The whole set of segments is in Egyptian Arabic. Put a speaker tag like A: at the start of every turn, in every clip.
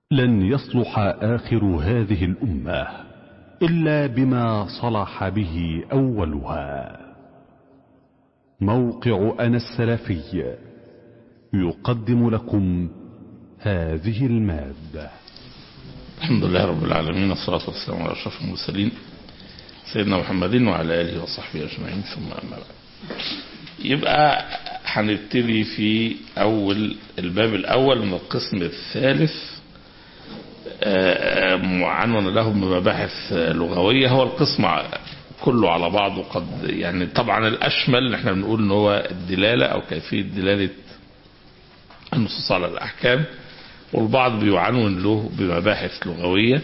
A: لن يصلح آخر هذه الأمة إلا بما صلح به أولها موقع أنا السلفي يقدم لكم هذه المادة
B: الحمد لله رب العالمين والصلاة والسلام على أشرف المرسلين سيدنا محمد وعلى آله وصحبه أجمعين ثم أما بعد يبقى هنبتدي في أول الباب الأول من القسم الثالث معنون له بمباحث لغوية هو القسم كله على بعضه قد يعني طبعا الأشمل احنا بنقول ان هو الدلالة أو كيفية دلالة النصوص على الأحكام والبعض بيعنون له بمباحث لغوية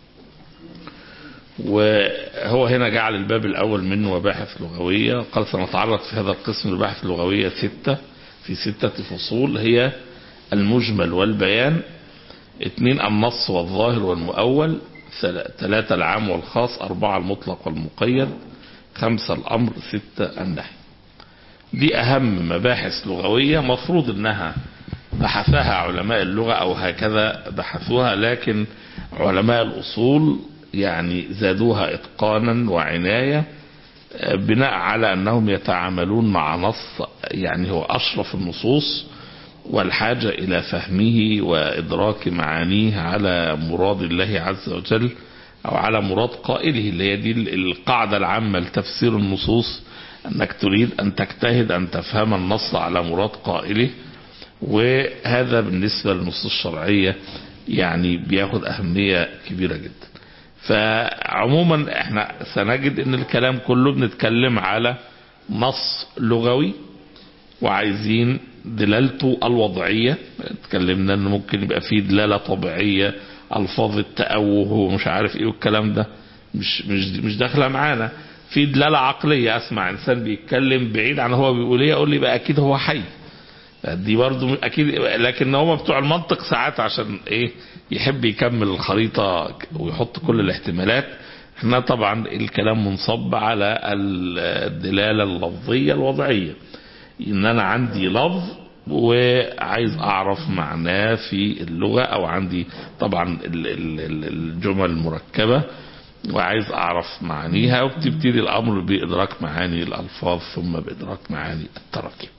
B: وهو هنا جعل الباب الأول منه مباحث لغوية قال سنتعرض في هذا القسم لباحث لغوية ستة في ستة فصول هي المجمل والبيان اثنين النص والظاهر والمؤول ثلاثة العام والخاص أربعة المطلق والمقيد خمسة الأمر ستة النهي دي أهم مباحث لغوية مفروض أنها بحثها علماء اللغة أو هكذا بحثوها لكن علماء الأصول يعني زادوها إتقانا وعناية بناء على أنهم يتعاملون مع نص يعني هو أشرف النصوص والحاجة إلى فهمه وإدراك معانيه على مراد الله عز وجل أو على مراد قائله اللي هي دي القاعدة العامة لتفسير النصوص أنك تريد أن تجتهد أن تفهم النص على مراد قائله وهذا بالنسبة للنصوص الشرعية يعني بياخد أهمية كبيرة جدا فعموما احنا سنجد ان الكلام كله بنتكلم على نص لغوي وعايزين دلالته الوضعية اتكلمنا ان ممكن يبقى فيه دلالة طبيعية الفاظ التأوه ومش عارف ايه والكلام ده مش مش مش داخله معانا في دلالة عقلية اسمع انسان بيتكلم بعيد عن هو بيقول ايه اقول لي بقى اكيد هو حي دي برضو اكيد لكن هم بتوع المنطق ساعات عشان ايه يحب يكمل الخريطة ويحط كل الاحتمالات احنا طبعا الكلام منصب على الدلالة اللفظية الوضعية ان انا عندي لفظ وعايز اعرف معناه في اللغة او عندي طبعا الجمل المركبة وعايز اعرف معانيها وبتبتدي الامر بادراك معاني الالفاظ ثم بادراك معاني التراكيب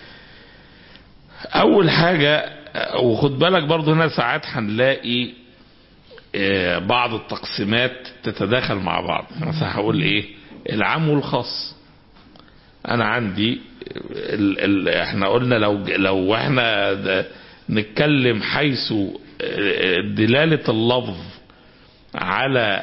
B: اول حاجة وخد بالك برضو هنا ساعات هنلاقي بعض التقسيمات تتداخل مع بعض مثلا هقول ايه العام والخاص انا عندي ال ال احنا قلنا لو لو احنا نتكلم حيث دلالة اللفظ على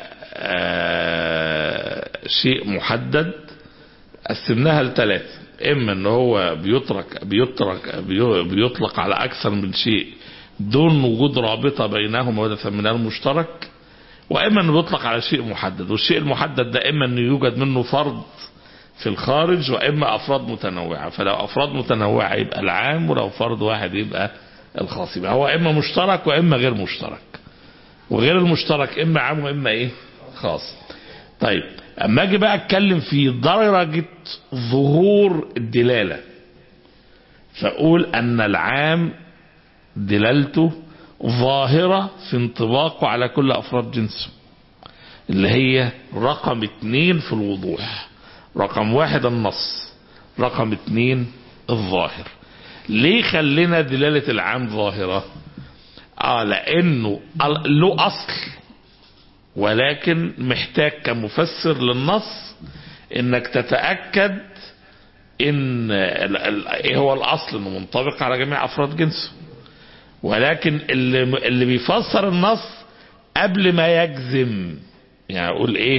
B: شيء محدد قسمناها لثلاثة اما ان هو بيترك بيترك بيطلق على اكثر من شيء دون وجود رابطه بينهما وده سميناه المشترك واما انه بيطلق على شيء محدد والشيء المحدد ده اما انه يوجد منه فرد في الخارج واما افراد متنوعه فلو افراد متنوعه يبقى العام ولو فرد واحد يبقى الخاص يبقى هو اما مشترك واما غير مشترك وغير المشترك اما عام واما ايه خاص طيب اما اجي بقى اتكلم في درجة ظهور الدلالة فاقول ان العام دلالته ظاهرة في انطباقه على كل افراد جنسه اللي هي رقم اتنين في الوضوح رقم واحد النص رقم اتنين الظاهر ليه خلينا دلالة العام ظاهرة اه لانه له اصل ولكن محتاج كمفسر للنص انك تتأكد ان ايه هو الاصل انه منطبق على جميع افراد جنسه ولكن اللي, اللي بيفسر النص قبل ما يجزم يعني اقول ايه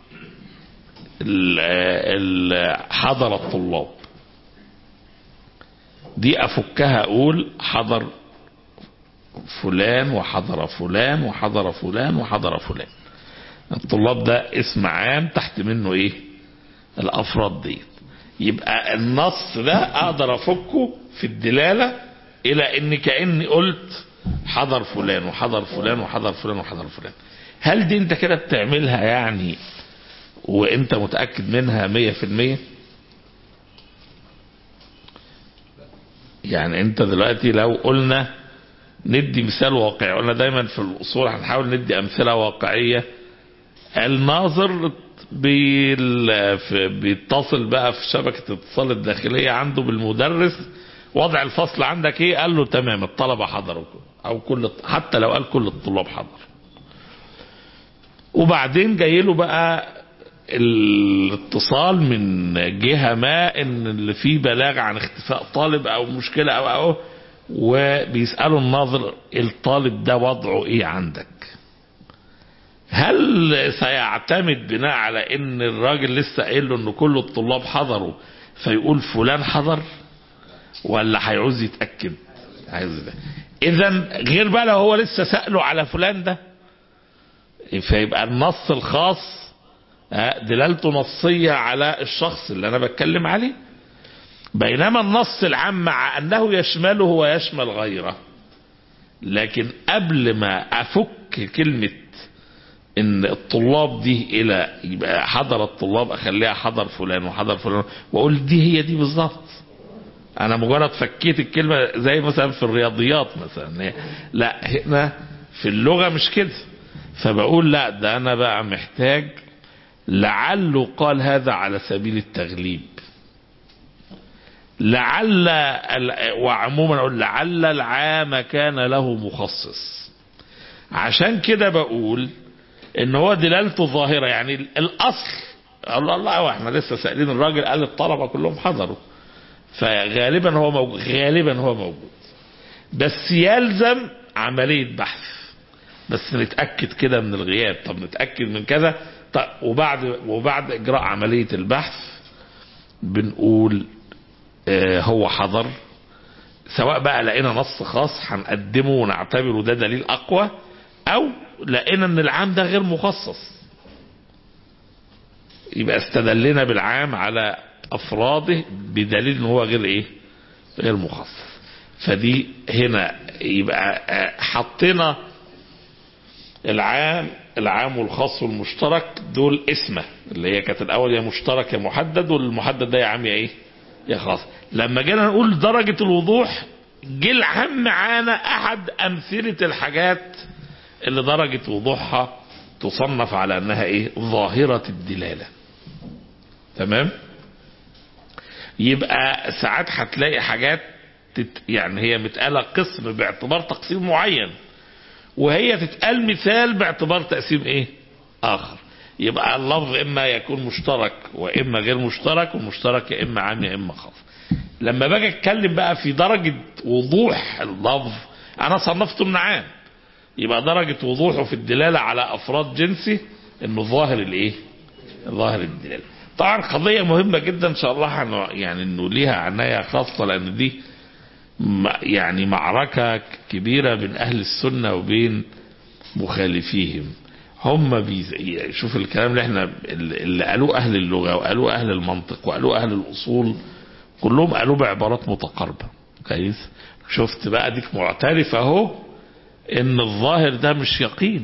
B: حضر الطلاب دي افكها اقول حضر فلان وحضر فلان وحضر فلان وحضر فلان الطلاب ده اسم عام تحت منه ايه الافراد دي يبقى النص ده اقدر افكه في الدلالة الى ان كأني قلت حضر فلان وحضر فلان وحضر فلان وحضر فلان هل دي انت كده بتعملها يعني وانت متأكد منها مية في المية يعني انت دلوقتي لو قلنا ندي مثال واقعي قلنا دايما في الأصول هنحاول ندي أمثلة واقعية الناظر بيل- في- بيتصل بقى في شبكة الاتصال الداخلية عنده بالمدرس وضع الفصل عندك ايه قال له تمام الطلبة حضروا او كل حتى لو قال كل الطلاب حضروا وبعدين جاي له بقى الاتصال من جهة ما ان اللي فيه بلاغ عن اختفاء طالب او مشكلة او او وبيسألوا الناظر الطالب ده وضعه ايه عندك هل سيعتمد بناء على ان الراجل لسه قايل له ان كل الطلاب حضروا فيقول فلان حضر ولا هيعوز يتاكد عايز ده اذا غير بقى لو هو لسه ساله على فلان ده فيبقى النص الخاص آه، دلالته نصيه على الشخص اللي انا بتكلم عليه بينما النص العام مع انه يشمله ويشمل غيره لكن قبل ما افك كلمه ان الطلاب دي الى يبقى حضر الطلاب اخليها حضر فلان وحضر فلان واقول دي هي دي بالظبط انا مجرد فكيت الكلمه زي مثلا في الرياضيات مثلا لا هنا في اللغه مش كده فبقول لا ده انا بقى محتاج لعله قال هذا على سبيل التغليب لعل ال- وعموما اقول لعل العام كان له مخصص عشان كده بقول ان هو دلالته ظاهره يعني الاصل الله الله احنا لسه سائلين الراجل قال الطلبه كلهم حضروا فغالبا هو موجود غالبا هو موجود بس يلزم عمليه بحث بس نتاكد كده من الغياب طب نتاكد من كذا طب وبعد وبعد اجراء عمليه البحث بنقول آه هو حضر سواء بقى لقينا نص خاص هنقدمه ونعتبره ده دليل اقوى او لقينا ان العام ده غير مخصص يبقى استدلنا بالعام على افراده بدليل ان هو غير ايه غير مخصص فدي هنا يبقى آه، حطينا العام العام والخاص والمشترك دول اسمه اللي هي كانت الاول يا مشترك يا محدد والمحدد ده يا عام يا ايه يا خاص لما جينا نقول درجة الوضوح جه العام معانا احد امثلة الحاجات اللي درجة وضوحها تصنف على انها ايه ظاهرة الدلالة تمام يبقى ساعات هتلاقي حاجات تت يعني هي متقالة قسم باعتبار تقسيم معين وهي تتقال مثال باعتبار تقسيم ايه اخر يبقى اللفظ اما يكون مشترك واما غير مشترك والمشترك يا اما عام يا اما خاص لما باجي اتكلم بقى في درجة وضوح اللفظ انا صنفته من عام يبقى درجة وضوحه في الدلالة على افراد جنسي انه ظاهر الايه ظاهر الدلالة طبعا قضية مهمة جدا ان شاء الله هن- يعني انه ليها عناية خاصة لان دي م- يعني معركة كبيرة بين اهل السنة وبين مخالفيهم هم بيز... شوف الكلام اللي احنا اللي قالوه اهل اللغة وقالوه اهل المنطق وقالوه اهل الاصول كلهم قالوه بعبارات متقاربة كويس شفت بقى ديك معترف اهو ان الظاهر ده مش يقين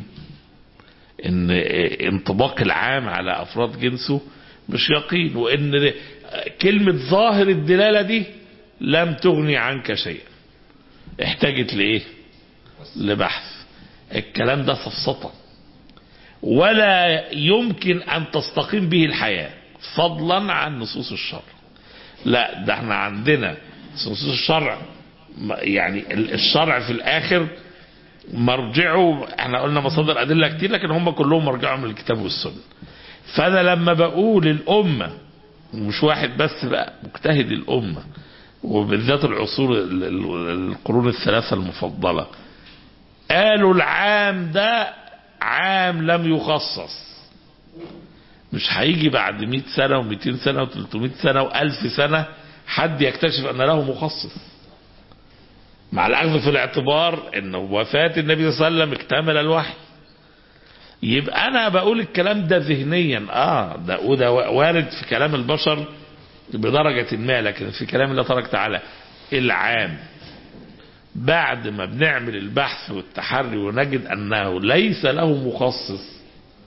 B: ان انطباق العام على افراد جنسه مش يقين وان كلمة ظاهر الدلالة دي لم تغني عنك شيئا احتاجت لايه لبحث الكلام ده سفسطة ولا يمكن ان تستقيم به الحياة فضلا عن نصوص الشرع لا ده احنا عندنا نصوص الشرع يعني الشرع في الاخر مرجعه احنا قلنا مصادر ادله كتير لكن هم كلهم مرجعهم من الكتاب والسنه فانا لما بقول الامه مش واحد بس بقى مجتهد الامه وبالذات العصور ال- ال- القرون الثلاثه المفضله قالوا العام ده عام لم يخصص مش هيجي بعد 100 سنه و200 سنه و300 سنه و1000 سنه حد يكتشف ان له مخصص مع الاخذ في الاعتبار ان وفاة النبي صلى الله عليه وسلم اكتمل الوحي يبقى انا بقول الكلام ده ذهنيا اه ده وده وارد في كلام البشر بدرجة ما لكن في كلام الله تبارك وتعالى العام بعد ما بنعمل البحث والتحري ونجد انه ليس له مخصص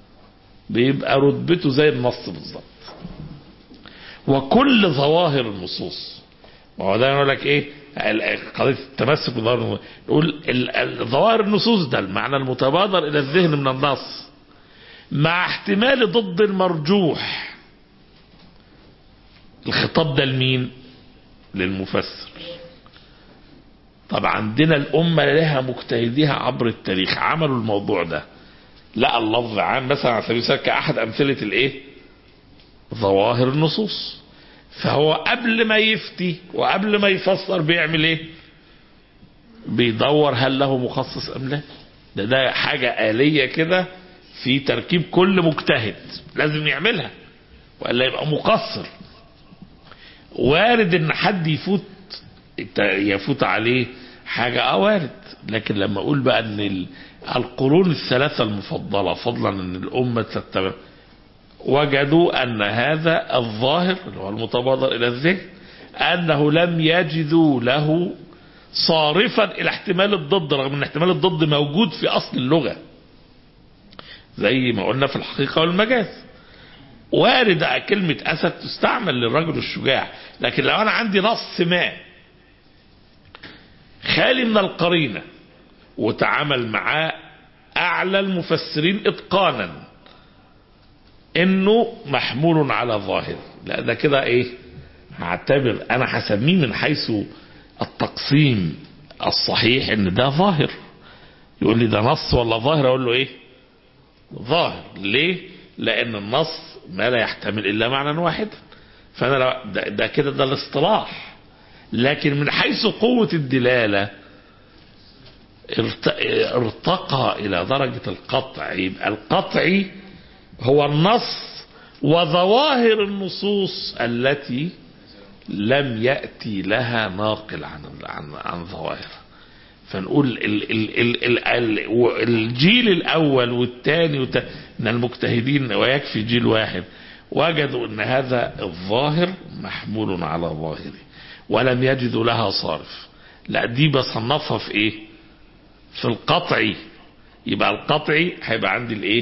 B: بيبقى رتبته زي النص بالظبط وكل ظواهر النصوص ما هو ده يقول لك ايه ال- قضيه التمسك بالظواهر نقول ال- ال- ظواهر النصوص ده المعنى المتبادر الى الذهن من النص مع احتمال ضد المرجوح الخطاب ده لمين للمفسر طب عندنا الأمة لها مجتهديها عبر التاريخ عملوا الموضوع ده لا اللفظ عام مثلا على سبيل المثال كأحد أمثلة الإيه ظواهر النصوص فهو قبل ما يفتي وقبل ما يفسر بيعمل إيه بيدور هل له مخصص أم لا ده ده حاجة آلية كده في تركيب كل مجتهد لازم يعملها وإلا يبقى مقصر وارد ان حد يفوت يفوت عليه حاجة اه وارد لكن لما اقول بقى ان ال- القرون الثلاثة المفضلة فضلا ان الامة تتبع وجدوا ان هذا الظاهر اللي هو المتبادر الى الذهن انه لم يجدوا له صارفا الى احتمال الضد رغم ان احتمال الضد موجود في اصل اللغة زي ما قلنا في الحقيقة والمجاز وارد كلمة أسد تستعمل للرجل الشجاع لكن لو أنا عندي نص ما خالي من القرينة وتعامل معاه أعلى المفسرين إتقانا إنه محمول على ظاهر لا ده كده إيه هعتبر أنا هسميه من حيث التقسيم الصحيح إن ده ظاهر يقول لي ده نص ولا ظاهر أقول له إيه ظاهر ليه لان النص ما لا يحتمل الا معنى واحدا فانا لو ده, ده كده ده الاصطلاح لكن من حيث قوة الدلالة ارت- ارتقى الى درجة القطع يبقى القطعي هو النص وظواهر النصوص التي لم يأتي لها ناقل عن عن عن ظواهرها فنقول ال ال ال ال ال الجيل الاول والثاني والت- من المجتهدين ويكفي جيل واحد وجدوا ان هذا الظاهر محمول على ظاهره ولم يجدوا لها صارف لا دي بصنفها في ايه في القطعي يبقى القطعي هيبقى عندي الايه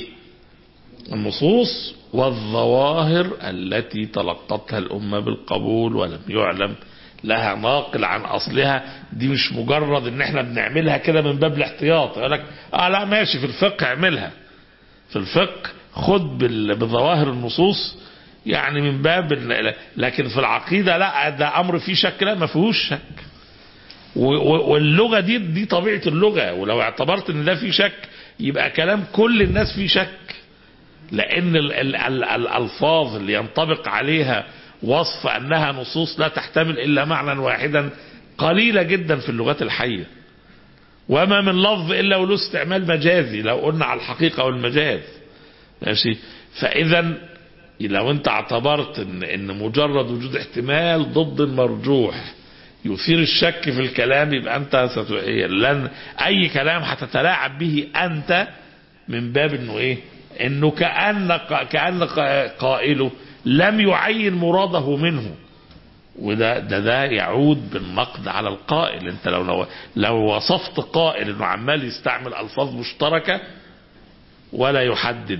B: النصوص والظواهر التي تلقتها الأمة بالقبول ولم يعلم لها ناقل عن أصلها دي مش مجرد ان احنا بنعملها كده من باب الاحتياط يقول لك اه لا ماشي في الفقه اعملها في الفقه خد بال- بظواهر النصوص يعني من باب ال- لكن في العقيدة لا ده أمر فيه شك لا ما فيهوش شك و- و- واللغة دي دي طبيعة اللغة ولو اعتبرت ان ده فيه شك يبقى كلام كل الناس فيه شك لأن ال- ال- ال- الألفاظ اللي ينطبق عليها وصف أنها نصوص لا تحتمل إلا معنى واحدا قليلة جدا في اللغات الحية وما من لفظ إلا وله استعمال مجازي لو قلنا على الحقيقة والمجاز ماشي فإذا لو أنت اعتبرت إن, إن مجرد وجود احتمال ضد المرجوح يثير الشك في الكلام يبقى أنت ستؤيد لن أي كلام هتتلاعب به أنت من باب انه ايه انه كأن كأن قائله لم يعين مراده منه وده ده ده يعود بالنقد على القائل انت لو لو, لو وصفت قائل انه عمال يستعمل الفاظ مشتركه ولا يحدد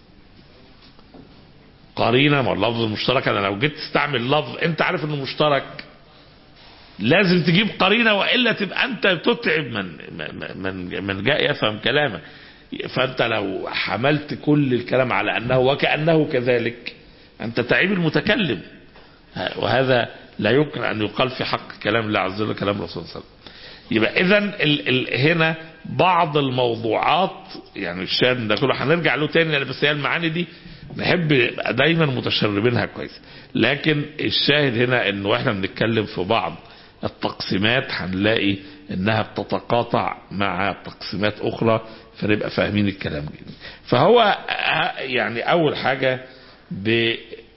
B: قرينه ما هو اللفظ المشترك انا لو جيت تستعمل لفظ انت عارف انه مشترك لازم تجيب قرينه والا تبقى انت بتتعب من من من جاء يفهم كلامك فانت لو حملت كل الكلام على انه وكانه كذلك انت تعيب المتكلم وهذا لا يمكن ان يقال في حق كلام الله عز وجل كلام الرسول صلى الله عليه وسلم يبقى اذا ال ال هنا بعض الموضوعات يعني الشان ده كله هنرجع له تاني بس هي المعاني دي نحب يبقى دايما متشربينها كويس لكن الشاهد هنا انه واحنا بنتكلم في بعض التقسيمات هنلاقي انها بتتقاطع مع تقسيمات اخرى فنبقى فاهمين الكلام جدا فهو يعني اول حاجه ب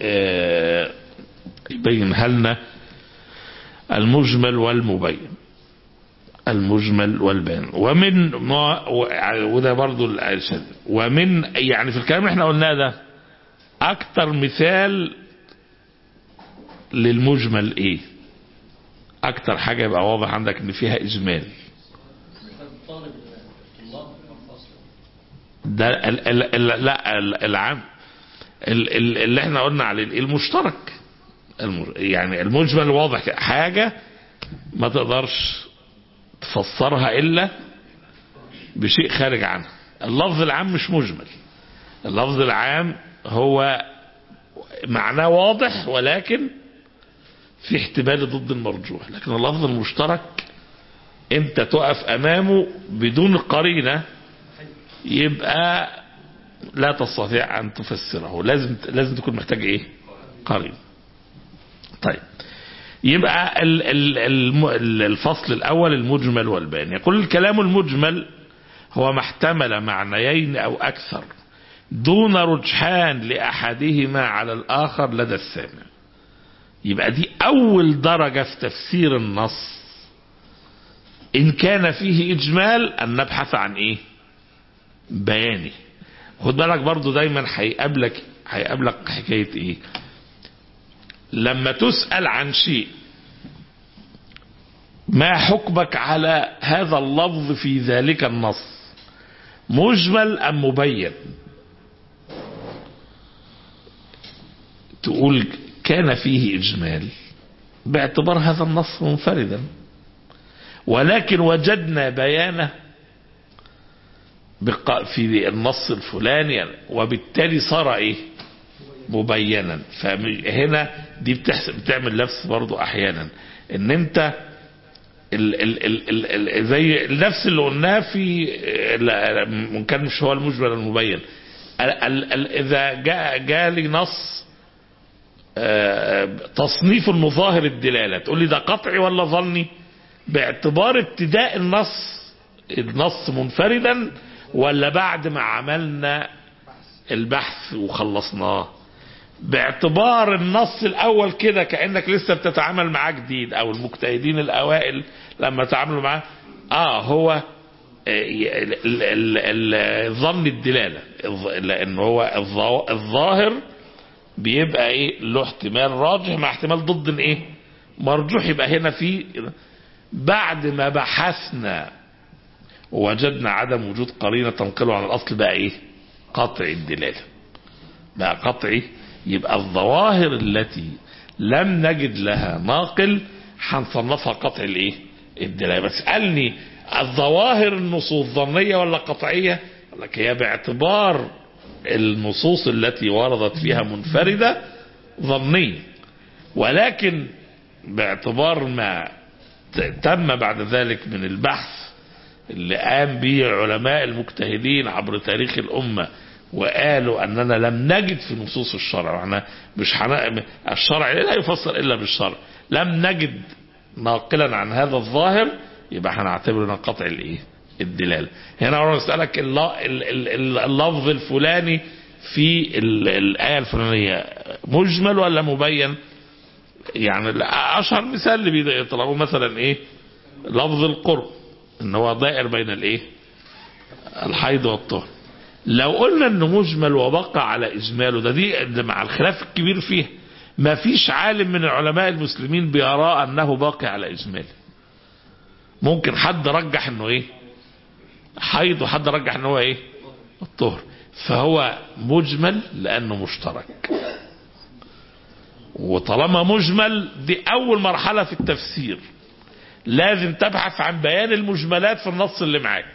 B: يبينها لنا المجمل والمبين المجمل والبيان ومن ما وده برضو الارشاد ومن يعني في الكلام اللي احنا قلناه ده اكتر مثال للمجمل ايه اكتر حاجة يبقى واضح عندك ان فيها اجمال ده ال ال ال لا ال العام ال ال اللي احنا قلنا عليه المشترك المج يعني المجمل واضح حاجة ما تقدرش تفسرها إلا بشيء خارج عنها اللفظ العام مش مجمل اللفظ العام هو معناه واضح ولكن في احتمال ضد المرجوح لكن اللفظ المشترك انت تقف امامه بدون قرينة يبقى لا تستطيع ان تفسره لازم لازم تكون محتاج ايه قرينة طيب يبقى ال- ال- الم- ال- الفصل الاول المجمل والبيان يقول الكلام المجمل هو ما احتمل معنيين او اكثر دون رجحان لاحدهما على الاخر لدى السامع يبقى دي اول درجة في تفسير النص ان كان فيه اجمال ان نبحث عن ايه بياني خد بالك برضو دايما هيقابلك هيقابلك حكاية ايه لما تسأل عن شيء ما حكمك على هذا اللفظ في ذلك النص مجمل ام مبين تقول كان فيه اجمال باعتبار هذا النص منفردا ولكن وجدنا بيانه بق- في النص الفلاني وبالتالي صار ايه مبينا فهنا دي بتحسب بتعمل نفس برضو احيانا ان انت ال ال ال ال ال زي نفس اللي قلناه في لا، من كان مش هو المجمل المبين ال ال ال اذا جاء جالي نص آه، تصنيف المظاهر الدلاله تقول لي ده قطعي ولا ظني باعتبار ابتداء النص النص منفردا ولا بعد ما عملنا البحث وخلصناه باعتبار النص الاول كده كانك لسه بتتعامل معاه جديد او المجتهدين الاوائل لما تعاملوا معاه اه هو آه، ال- ال- ال- ال- ظن الدلاله الظ- لان هو الظا- الظاهر بيبقى ايه له احتمال راجح مع احتمال ضد الايه مرجوح يبقى هنا في بعد ما بحثنا ووجدنا عدم وجود قرينه تنقله عن الاصل بقى ايه قطع الدلاله بقى قطعي يبقى الظواهر التي لم نجد لها ناقل هنصنفها قطع الايه الدلاله بس اسالني الظواهر النصوص ظنيه ولا قطعيه أقول لك هي باعتبار النصوص التي وردت فيها منفرده ظنيه ولكن باعتبار ما ت- تم بعد ذلك من البحث اللي قام به علماء المجتهدين عبر تاريخ الأمة وقالوا أننا لم نجد في نصوص الشرع احنا مش حن... الشرع لا يفسر إلا بالشرع لم نجد ناقلا عن هذا الظاهر يبقى هنعتبره إنه قطع الايه الدلاله هنا انا اسالك الل- ال- ال- ال- اللفظ الفلاني في ال- الايه الفلانيه مجمل ولا مبين يعني اشهر مثال اللي بيطلعوه مثلا ايه لفظ القرب ان هو دائر بين الايه الحيض والطهر لو قلنا انه مجمل وبقى على اجماله ده دي ده مع الخلاف الكبير فيه ما فيش عالم من العلماء المسلمين بيرى انه باقي على اجماله ممكن حد رجح انه ايه حيض وحد رجح انه هو ايه الطهر فهو مجمل لانه مشترك وطالما مجمل دي اول مرحله في التفسير لازم تبحث عن بيان المجملات في النص اللي معاك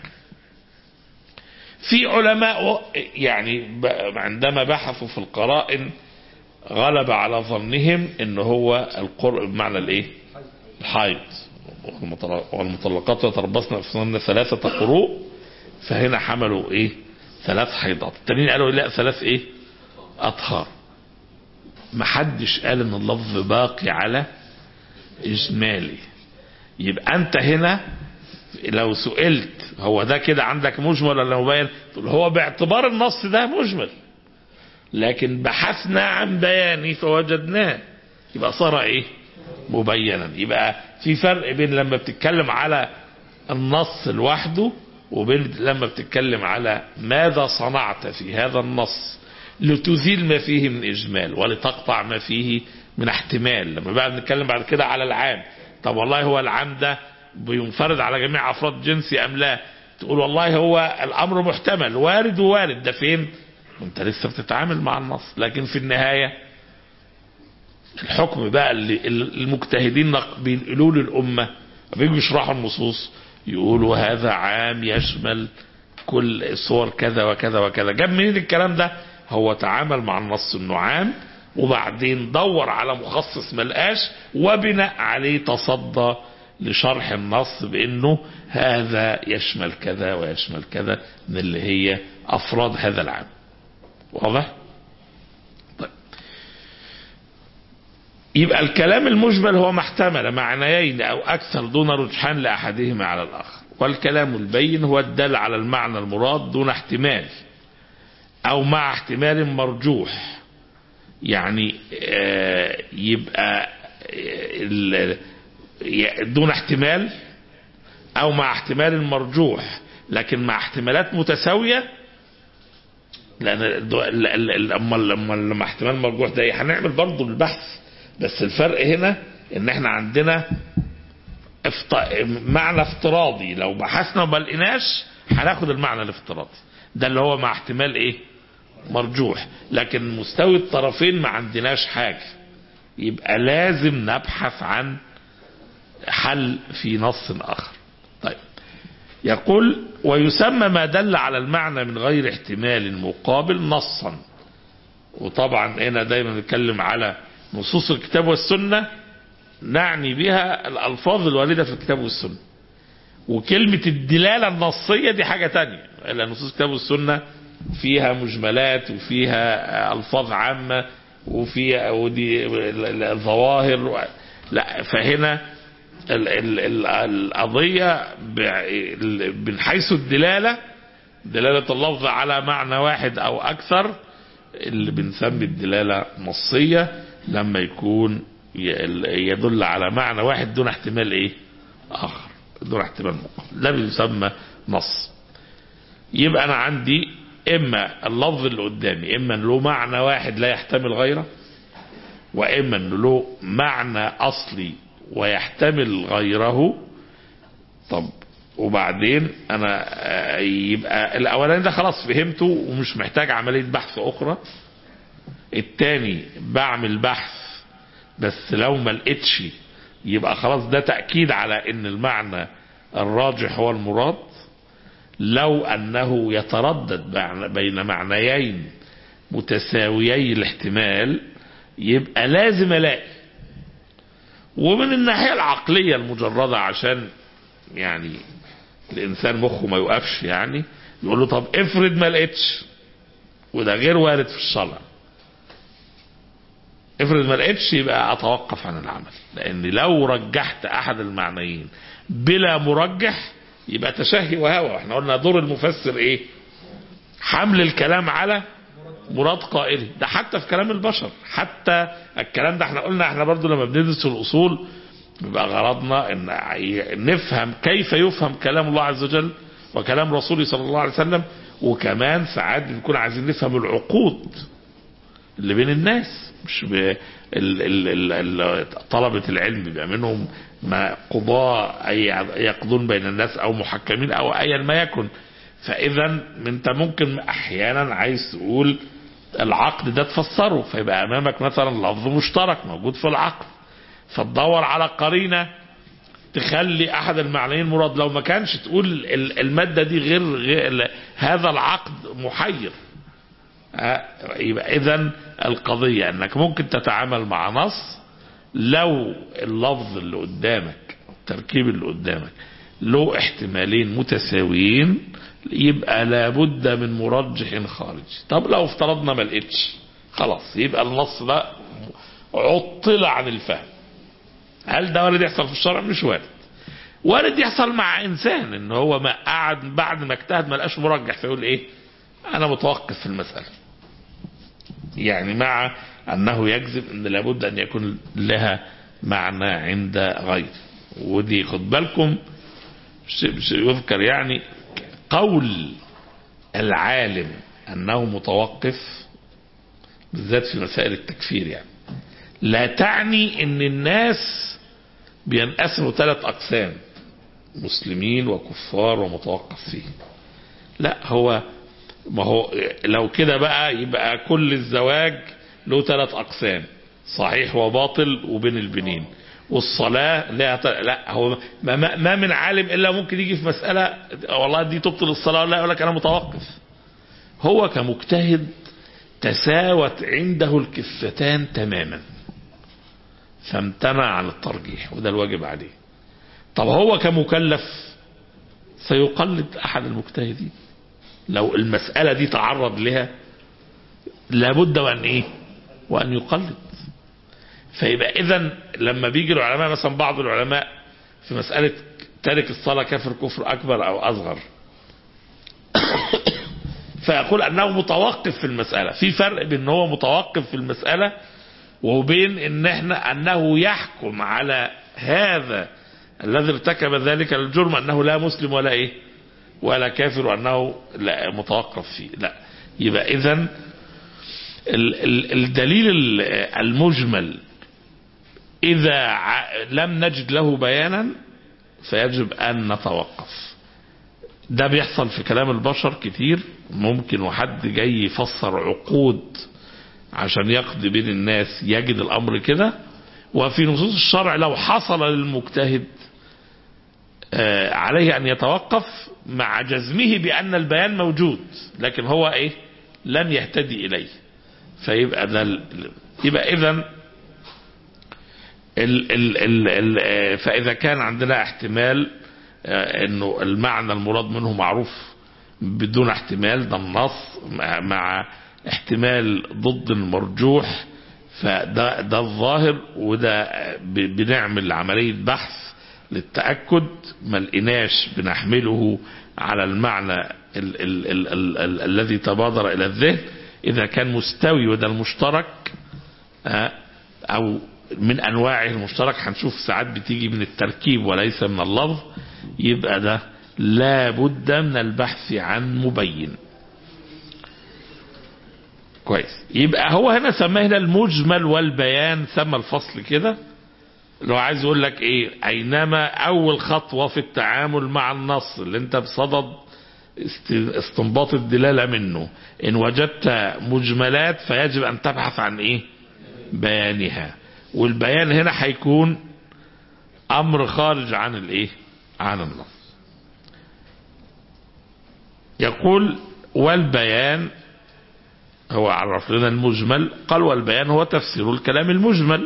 B: في علماء يعني ب- عندما بحثوا في القرائن غلب على ظنهم ان هو القرء بمعنى الايه الحيض والمطل- والمطلقات يتربصن انفسهن ثلاثة قروء فهنا حملوا ايه ثلاث حيضات التانيين قالوا لا ثلاث ايه اطهار محدش قال ان اللفظ باقي على اجمالي يبقى انت هنا لو سئلت هو ده كده عندك مجمل ولا مبين تقول هو باعتبار النص ده مجمل لكن بحثنا عن بيانه فوجدناه يبقى صار ايه مبينا يبقى في فرق بين لما بتتكلم على النص لوحده وبين لما بتتكلم على ماذا صنعت في هذا النص لتزيل ما فيه من اجمال ولتقطع ما فيه من احتمال لما بقى بنتكلم بعد كده على العام طب والله هو العام ده بينفرد على جميع افراد جنسي ام لا تقول والله هو الامر محتمل وارد ووارد ده فين انت لسه بتتعامل مع النص لكن في النهايه الحكم بقى اللي المجتهدين بينقلوه للأمة بيجوا يشرحوا النصوص يقولوا هذا عام يشمل كل صور كذا وكذا وكذا جاب منين الكلام ده هو تعامل مع النص انه عام وبعدين دور على مخصص ملقاش وبناء عليه تصدى لشرح النص بانه هذا يشمل كذا ويشمل كذا من اللي هي افراد هذا العام واضح طيب يبقى الكلام المجمل هو ما احتمل معنيين او اكثر دون رجحان لاحدهما على الاخر والكلام البين هو الدل على المعنى المراد دون احتمال او مع احتمال مرجوح يعني آه يبقى آه دون احتمال او مع احتمال مرجوح لكن مع احتمالات متساويه لان لما لما لما احتمال مرجوح ده هنعمل برضه البحث بس الفرق هنا ان احنا عندنا افت... معنى افتراضي لو بحثنا وما لقيناش هناخد المعنى الافتراضي ده اللي هو مع احتمال ايه مرجوح لكن مستوي الطرفين ما عندناش حاجه يبقى لازم نبحث عن حل في نص اخر طيب يقول ويسمى ما دل على المعنى من غير احتمال مقابل نصا وطبعا هنا دايما نتكلم على نصوص الكتاب والسنه نعني بها الألفاظ الواردة في الكتاب والسنة وكلمة الدلالة النصية دي حاجة تانية لأن نصوص الكتاب والسنة فيها مجملات وفيها ألفاظ عامة وفيها ودي الظواهر لا فهنا ال ال ال القضية من حيث الدلالة دلالة اللفظ على معنى واحد أو أكثر اللي بنسمي الدلالة نصية لما يكون يدل على معنى واحد دون احتمال ايه اخر دون احتمال مقابل ده بيسمى نص يبقى انا عندي اما اللفظ اللي قدامي اما له معنى واحد لا يحتمل غيره واما انه له معنى اصلي ويحتمل غيره طب وبعدين انا يبقى الاولاني ده خلاص فهمته ومش محتاج عمليه بحث اخرى التاني بعمل بحث بس لو ما لقيتش يبقى خلاص ده تأكيد على ان المعنى الراجح هو المراد لو انه يتردد بين معنيين متساويي الاحتمال يبقى لازم الاقي ومن الناحية العقلية المجردة عشان يعني الانسان مخه ما يوقفش يعني يقول له طب افرض ما لقيتش وده غير وارد في الشرع افرض ما لقيتش يبقى اتوقف عن العمل لان لو رجحت احد المعنيين بلا مرجح يبقى تشهي وهوى احنا قلنا دور المفسر ايه حمل الكلام على مراد قائله ده حتى في كلام البشر حتى الكلام ده احنا قلنا احنا برضو لما بندرس الاصول بيبقى غرضنا ان نفهم كيف يفهم كلام الله عز وجل وكلام رسوله صلى الله عليه وسلم وكمان ساعات بنكون عايزين نفهم العقود اللي بين الناس مش ب... ال... ال... ال... طلبة العلم بيبقى منهم ما قضاء أي يقضون بين الناس أو محكمين أو أيا ما يكن فإذا أنت ممكن أحيانا عايز تقول العقد ده تفسره فيبقى أمامك مثلا لفظ مشترك موجود في العقد فتدور على قرينة تخلي أحد المعنيين مراد لو ما كانش تقول المادة دي غير, غير هذا العقد محير يبقى اذا القضية انك ممكن تتعامل مع نص لو اللفظ اللي قدامك التركيب اللي قدامك له احتمالين متساويين يبقى لابد من مرجح خارجي طب لو افترضنا ما لقيتش خلاص يبقى النص ده عطل عن الفهم هل ده وارد يحصل في الشرع مش وارد وارد يحصل مع انسان ان هو ما قعد بعد ما اجتهد ما لقاش مرجح فيقول ايه انا متوقف في المسألة يعني مع انه يجزم ان لابد ان يكون لها معنى عند غير ودي خد بالكم يذكر يعني قول العالم انه متوقف بالذات في مسائل التكفير يعني لا تعني ان الناس بينقسموا ثلاث اقسام مسلمين وكفار ومتوقف فيه لا هو ما هو لو كده بقى يبقى كل الزواج له ثلاث اقسام صحيح وباطل وبين البنين والصلاة لا يط... لا هو ما, ما, ما من عالم إلا ممكن يجي في مسألة والله دي تبطل الصلاة ولا يقول لك أنا متوقف هو كمجتهد تساوت عنده الكفتان تماما فامتنع عن الترجيح وده الواجب عليه طب هو كمكلف سيقلد أحد المجتهدين لو المسألة دي تعرض لها لابد وأن إيه وأن يقلد فيبقى إذا لما بيجي العلماء مثلا بعض العلماء في مسألة تارك الصلاة كافر كفر أكبر أو أصغر فيقول أنه متوقف في المسألة في فرق بين هو متوقف في المسألة وبين ان احنا انه يحكم على هذا الذي ارتكب ذلك الجرم انه لا مسلم ولا ايه ولا كافر وانه لا متوقف فيه لا يبقى اذا الدليل المجمل اذا لم نجد له بيانا فيجب ان نتوقف ده بيحصل في كلام البشر كتير ممكن وحد جاي يفسر عقود عشان يقضي بين الناس يجد الامر كده وفي نصوص الشرع لو حصل للمجتهد عليه ان يتوقف مع جزمه بان البيان موجود لكن هو ايه لم يهتدي اليه فيبقى ده يبقى اذا ال ال ال ال فاذا كان عندنا احتمال انه المعنى المراد منه معروف بدون احتمال ده النص مع احتمال ضد المرجوح فده ده الظاهر وده بنعمل عملية بحث للتأكد ما لقيناش بنحمله على المعنى ال ال ال ال ال الذي تبادر إلى الذهن إذا كان مستوي وده المشترك أو من أنواعه المشترك هنشوف ساعات بتيجي من التركيب وليس من اللفظ يبقى ده لا بد من البحث عن مبين كويس يبقى هو هنا سماه هنا المجمل والبيان سمى الفصل كده لو عايز يقول لك ايه اينما اول خطوة في التعامل مع النص اللي انت بصدد استنباط الدلالة منه ان وجدت مجملات فيجب ان تبحث عن ايه بيانها والبيان هنا هيكون امر خارج عن الايه عن النص يقول والبيان هو عرف لنا المجمل قال والبيان هو تفسير الكلام المجمل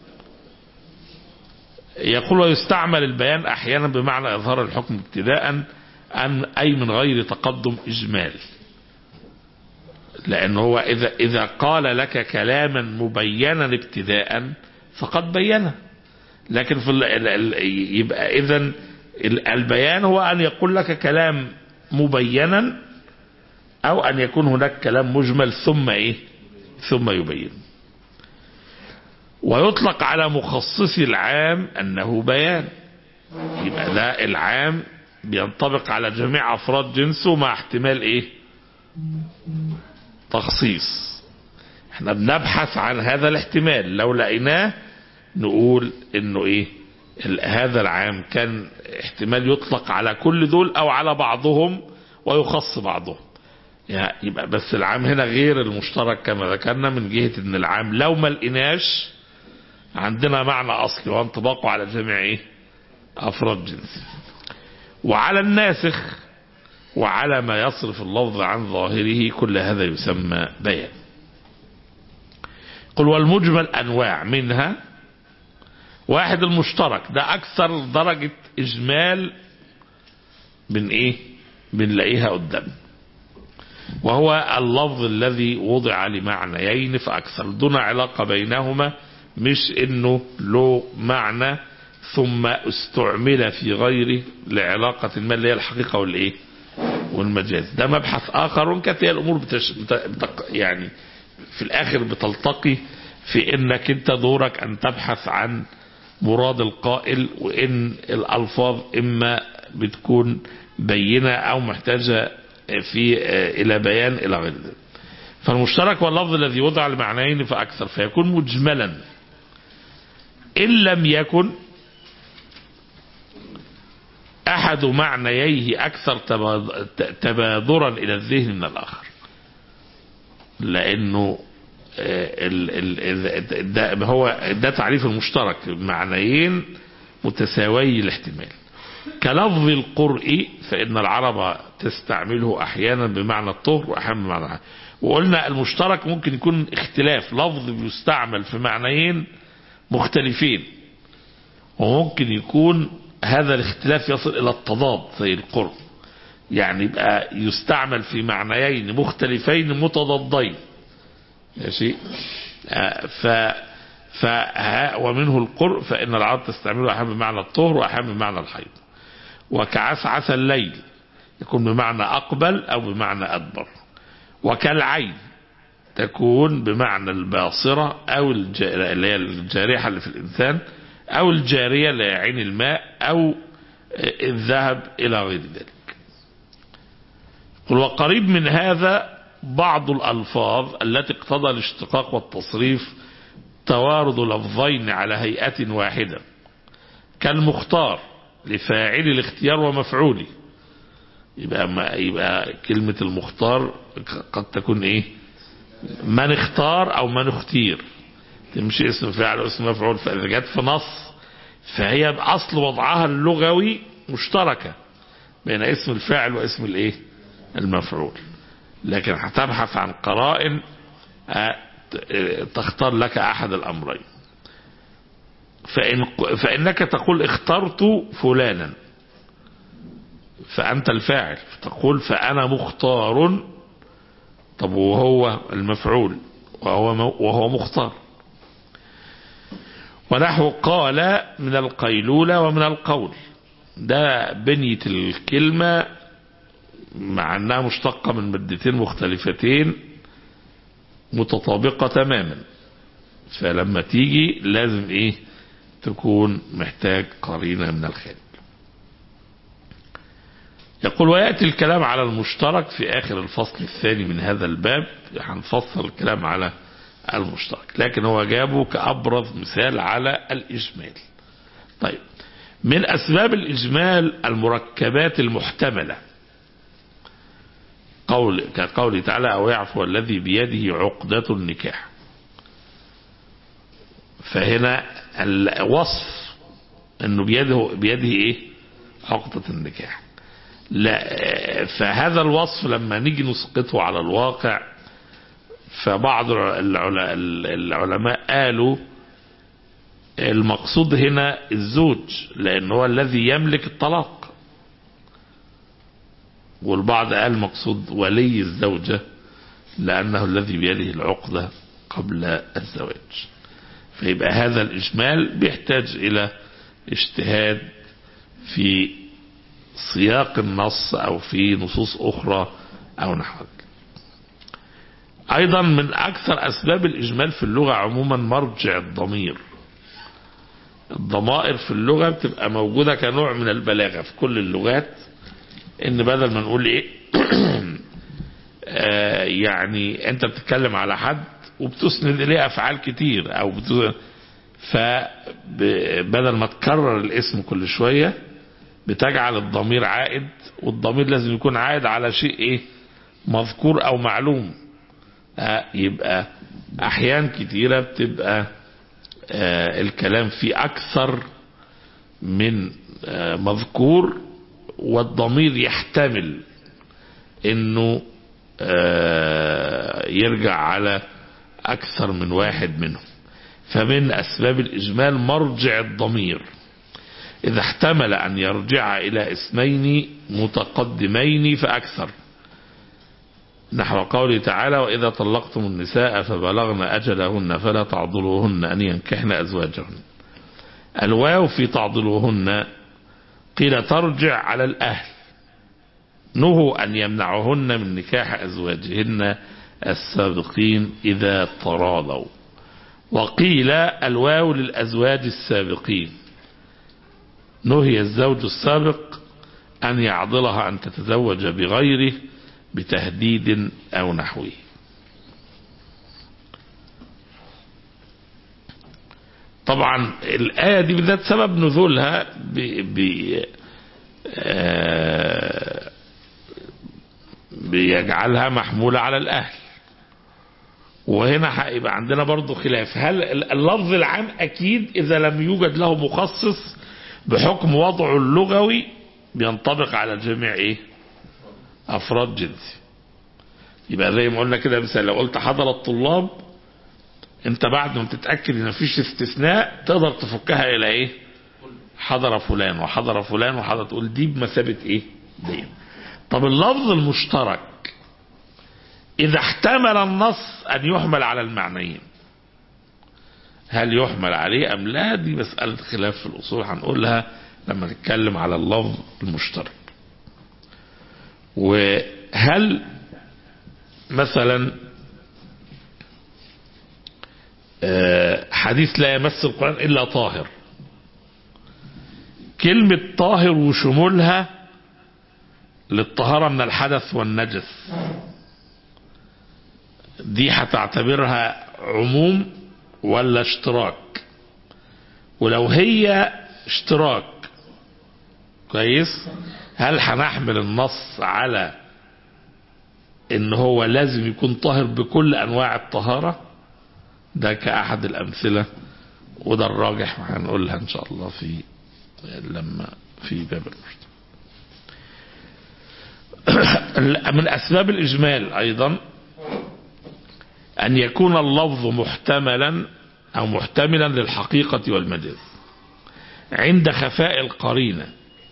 B: يقول ويستعمل البيان احيانا بمعنى اظهار الحكم ابتداء أن اي من غير تقدم اجمال لان هو اذا اذا قال لك كلاما مبينا ابتداء فقد بينه لكن في ال ال يبقى اذا البيان هو ان يقول لك كلام مبينا او ان يكون هناك كلام مجمل ثم ايه ثم يبين ويطلق على مخصص العام انه بيان يبقى ده العام بينطبق على جميع افراد جنسه مع احتمال ايه تخصيص احنا بنبحث عن هذا الاحتمال لو لقيناه نقول انه ايه هذا العام كان احتمال يطلق على كل دول او على بعضهم ويخص بعضهم يبقى بس العام هنا غير المشترك كما ذكرنا من جهة ان العام لو ما لقيناش عندنا معنى اصلي وانطباقه على جميع ايه افراد جنس وعلى الناسخ وعلى ما يصرف اللفظ عن ظاهره كل هذا يسمى بيان قل والمجمل انواع منها واحد المشترك ده اكثر درجة اجمال من ايه بنلاقيها قدامنا وهو اللفظ الذي وضع لمعنيين فأكثر دون علاقة بينهما مش انه له معنى ثم استعمل في غيره لعلاقة ما اللي هي الحقيقة والايه والمجاز ده مبحث اخر كانت هي الامور بتش... بتق... يعني في الاخر بتلتقي في انك انت دورك ان تبحث عن مراد القائل وان الالفاظ اما بتكون بينة او محتاجة في الى بيان الى غير ذلك فالمشترك هو اللفظ الذي وضع لمعنيين فاكثر فيكون مجملا ان لم يكن احد معنييه اكثر تبادرا الى الذهن من الاخر لانه ال ال ال ده هو ده تعريف المشترك معنيين متساوي الاحتمال كلفظ القرء فإن العرب تستعمله أحيانا بمعنى الطهر وأحيانا بمعنى الحيض. وقلنا المشترك ممكن يكون اختلاف لفظ بيستعمل في معنيين مختلفين وممكن يكون هذا الاختلاف يصل إلى التضاد زي القرء يعني يبقى يستعمل في معنيين مختلفين متضادين ماشي آه، ف ف ومنه القرء فإن العرب تستعمله أحيانا بمعنى الطهر وأحيانا بمعنى الحيض وكعسعس الليل يكون بمعنى أقبل أو بمعنى أدبر وكالعين تكون بمعنى الباصرة أو الج- اللي هي الجارحة اللي في الإنسان أو الجارية اللي هي عين الماء أو الذهب إلى غير ذلك قل وقريب من هذا بعض الألفاظ التي اقتضى الاشتقاق والتصريف توارد لفظين على هيئة واحدة كالمختار لفاعل الاختيار ومفعوله يبقى ما يبقى كلمة المختار قد تكون ايه من اختار او من اختير تمشي اسم فاعل واسم مفعول فاذا جت في نص فهي باصل وضعها اللغوي مشتركة بين اسم الفاعل واسم الايه المفعول لكن هتبحث عن قرائن آه، ت- تختار لك احد الامرين فإن فإنك تقول اخترت فلانا فأنت الفاعل تقول فأنا مختار طب وهو المفعول وهو مو- وهو مختار ونحو قال من القيلولة ومن القول ده بنية الكلمة مع أنها مشتقة من مادتين مختلفتين متطابقة تماما فلما تيجي لازم ايه تكون محتاج قرينة من الخارج يقول ويأتي الكلام على المشترك في آخر الفصل الثاني من هذا الباب هنفصل الكلام على المشترك لكن هو جابه كأبرز مثال على الإجمال طيب من أسباب الإجمال المركبات المحتملة قول كقوله تعالى أو يعفو الذي بيده عقدة النكاح فهنا الوصف انه بيده بيده ايه عقدة النكاح لا فهذا الوصف لما نيجي نسقطه على الواقع فبعض العل- العلماء قالوا المقصود هنا الزوج لأنه هو الذي يملك الطلاق والبعض قال مقصود ولي الزوجة لأنه الذي بيده العقدة قبل الزواج فيبقى هذا الإجمال بيحتاج إلى اجتهاد في سياق النص أو في نصوص أخرى أو نحو ذلك أيضا من أكثر أسباب الإجمال في اللغة عموما مرجع الضمير الضمائر في اللغة بتبقى موجودة كنوع من البلاغة في كل اللغات إن بدل ما نقول إيه آه يعني أنت بتتكلم على حد وبتسند إليه أفعال كتير أو بت... فبدل ما تكرر الاسم كل شوية بتجعل الضمير عائد والضمير لازم يكون عائد على شيء ايه مذكور او معلوم آه يبقى احيان كتيرة بتبقى آه الكلام فيه اكثر من آه مذكور والضمير يحتمل انه آه يرجع على اكثر من واحد منهم فمن اسباب الاجمال مرجع الضمير إذا احتمل أن يرجع إلى اسمين متقدمين فأكثر نحو قوله تعالى وإذا طلقتم النساء فبلغن أجلهن فلا تعضلوهن أن ينكحن أزواجهن الواو في تعضلوهن قيل ترجع على الأهل نهوا أن يمنعهن من نكاح أزواجهن السابقين إذا تراضوا وقيل الواو للأزواج السابقين نهي الزوج السابق أن يعضلها أن تتزوج بغيره بتهديد أو نحوه طبعا الآية دي بالذات سبب نزولها ب ب بيجعلها محمولة على الأهل وهنا هيبقى عندنا برضو خلاف هل اللفظ العام أكيد إذا لم يوجد له مخصص بحكم وضعه اللغوي بينطبق على جميع إيه أفراد جنسي يبقى زي ما قلنا كده مثال لو قلت حضر الطلاب انت بعد ما تتأكد ان مفيش استثناء تقدر تفكها الى ايه حضر فلان وحضر فلان وحضر تقول دي بمثابة ايه دي طب اللفظ المشترك اذا احتمل النص ان يحمل على المعنيين هل يحمل عليه ام لا دي مسألة خلاف في الاصول هنقولها لما نتكلم على اللفظ المشترك وهل مثلا حديث لا يمس القرآن إلا طاهر كلمة طاهر وشمولها للطهارة من الحدث والنجس دي هتعتبرها عموم ولا اشتراك ولو هي اشتراك كويس هل هنحمل النص على ان هو لازم يكون طاهر بكل انواع الطهارة ده كأحد الامثلة وده الراجح وهنقولها ان شاء الله في لما في باب الرشد من اسباب الاجمال ايضا ان يكون اللفظ محتملا او محتملا للحقيقة والمجاز عند خفاء القرينة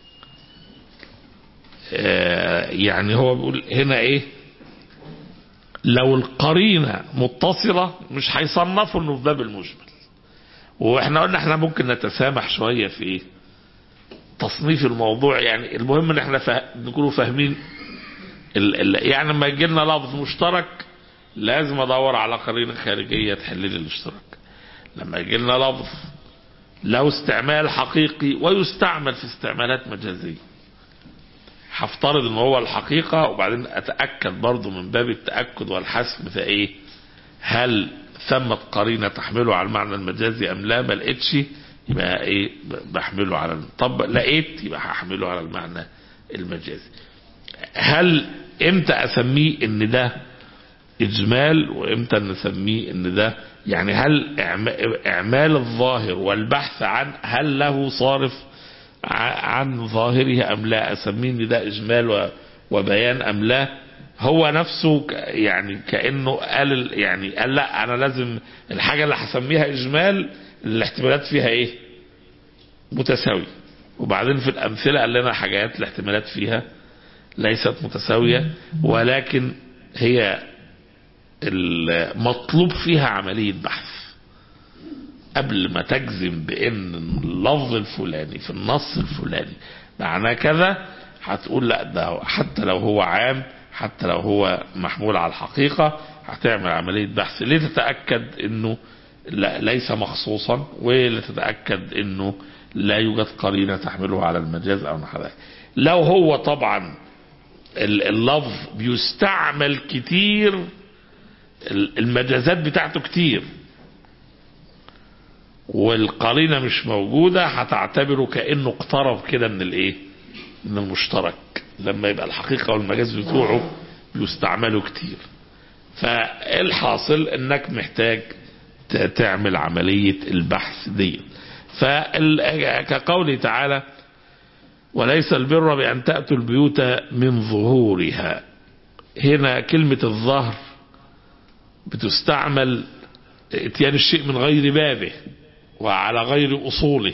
B: يعني هو بيقول هنا ايه لو القرينة متصلة مش هيصنفوا انه في باب المجمل واحنا قلنا احنا ممكن نتسامح شوية في ايه تصنيف الموضوع يعني المهم ان احنا فا... نكونوا فاهمين ال... ال... يعني لما يجي لنا لفظ مشترك لازم ادور على قرينة خارجية تحل لي الاشتراك لما يجي لنا لفظ له استعمال حقيقي ويستعمل في استعمالات مجازية هفترض ان هو الحقيقة وبعدين اتأكد برضو من باب التأكد والحسم في ايه هل ثمة قرينة تحمله على المعنى المجازي ام لا ما لقيتش يبقى ايه بحمله على طب لقيت يبقى هحمله على المعنى المجازي هل امتى اسميه ان ده اجمال وامتى نسميه ان ده يعني هل اعمال الظاهر والبحث عن هل له صارف عن ظاهره ام لا اسميه ان ده اجمال وبيان ام لا هو نفسه يعني كانه قال يعني قال لا انا لازم الحاجه اللي هسميها اجمال الاحتمالات فيها ايه متساويه وبعدين في الامثله قال لنا حاجات الاحتمالات فيها ليست متساويه ولكن هي المطلوب فيها عمليه بحث قبل ما تجزم بان اللفظ الفلاني في النص الفلاني معناه كذا هتقول لا ده حتى لو هو عام حتى لو هو محمول على الحقيقة هتعمل عملية بحث لتتأكد انه لا ليس مخصوصا ولتتأكد انه لا يوجد قرينة تحمله على المجاز او نحو ذلك لو هو طبعا اللفظ بيستعمل كتير المجازات بتاعته كتير والقرينة مش موجودة هتعتبره كأنه اقترب كده من الايه من المشترك لما يبقى الحقيقة والمجاز بتوعه بيستعملوا كتير فالحاصل انك محتاج تعمل عملية البحث دي فكقوله تعالى وليس البر بأن تأتوا البيوت من ظهورها هنا كلمة الظهر بتستعمل اتيان الشيء من غير بابه وعلى غير أصوله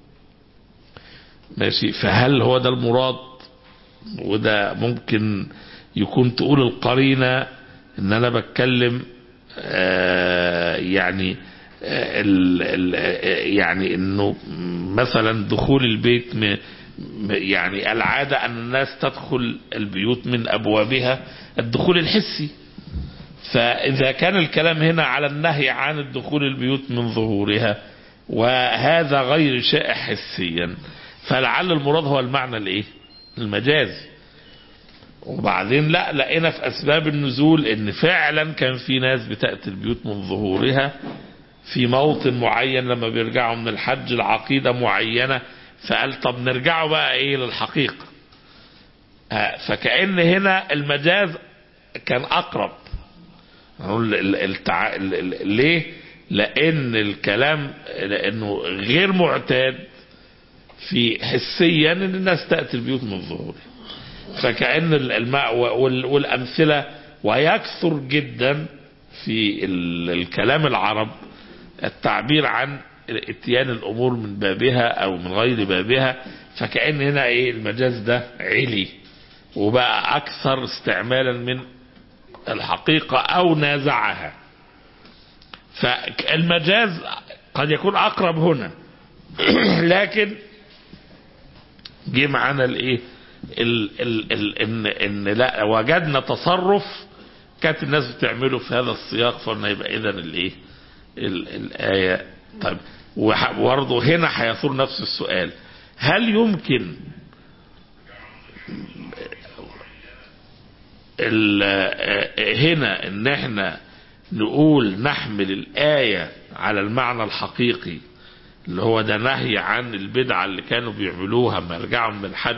B: ماشي فهل هو ده المراد وده ممكن يكون تقول القرينة ان انا بتكلم آه يعني آه ال ال يعني انه مثلا دخول البيت م يعني العادة ان الناس تدخل البيوت من ابوابها الدخول الحسي فاذا كان الكلام هنا على النهي عن الدخول البيوت من ظهورها وهذا غير شائع حسيا فلعل المراد هو المعنى الايه المجازي وبعدين لا لقينا في اسباب النزول ان فعلا كان في ناس بتأتي البيوت من ظهورها في موطن معين لما بيرجعوا من الحج العقيدة معينة فقال طب نرجعوا بقى ايه للحقيقة فكأن هنا المجاز كان اقرب نقول ال- التع... ال- ال- ليه لان الكلام لانه غير معتاد في حسيا ان الناس تاتي البيوت من ظهوره فكأن ال- الماء وال- والامثله ويكثر جدا في ال- الكلام العرب التعبير عن اتيان الامور من بابها او من غير بابها فكأن هنا ايه المجاز ده علي وبقى اكثر استعمالا من الحقيقة او نازعها فالمجاز قد يكون اقرب هنا لكن جه معانا الايه ال ال ال ان ان لا وجدنا تصرف كانت الناس بتعمله في هذا السياق فقلنا يبقى اذا الايه ال- الايه طيب وح- وبرضه هنا هيثور نفس السؤال هل يمكن ال- هنا ان احنا نقول نحمل الآية على المعنى الحقيقي اللي هو ده نهي عن البدعة اللي كانوا بيعملوها لما يرجعوا من الحج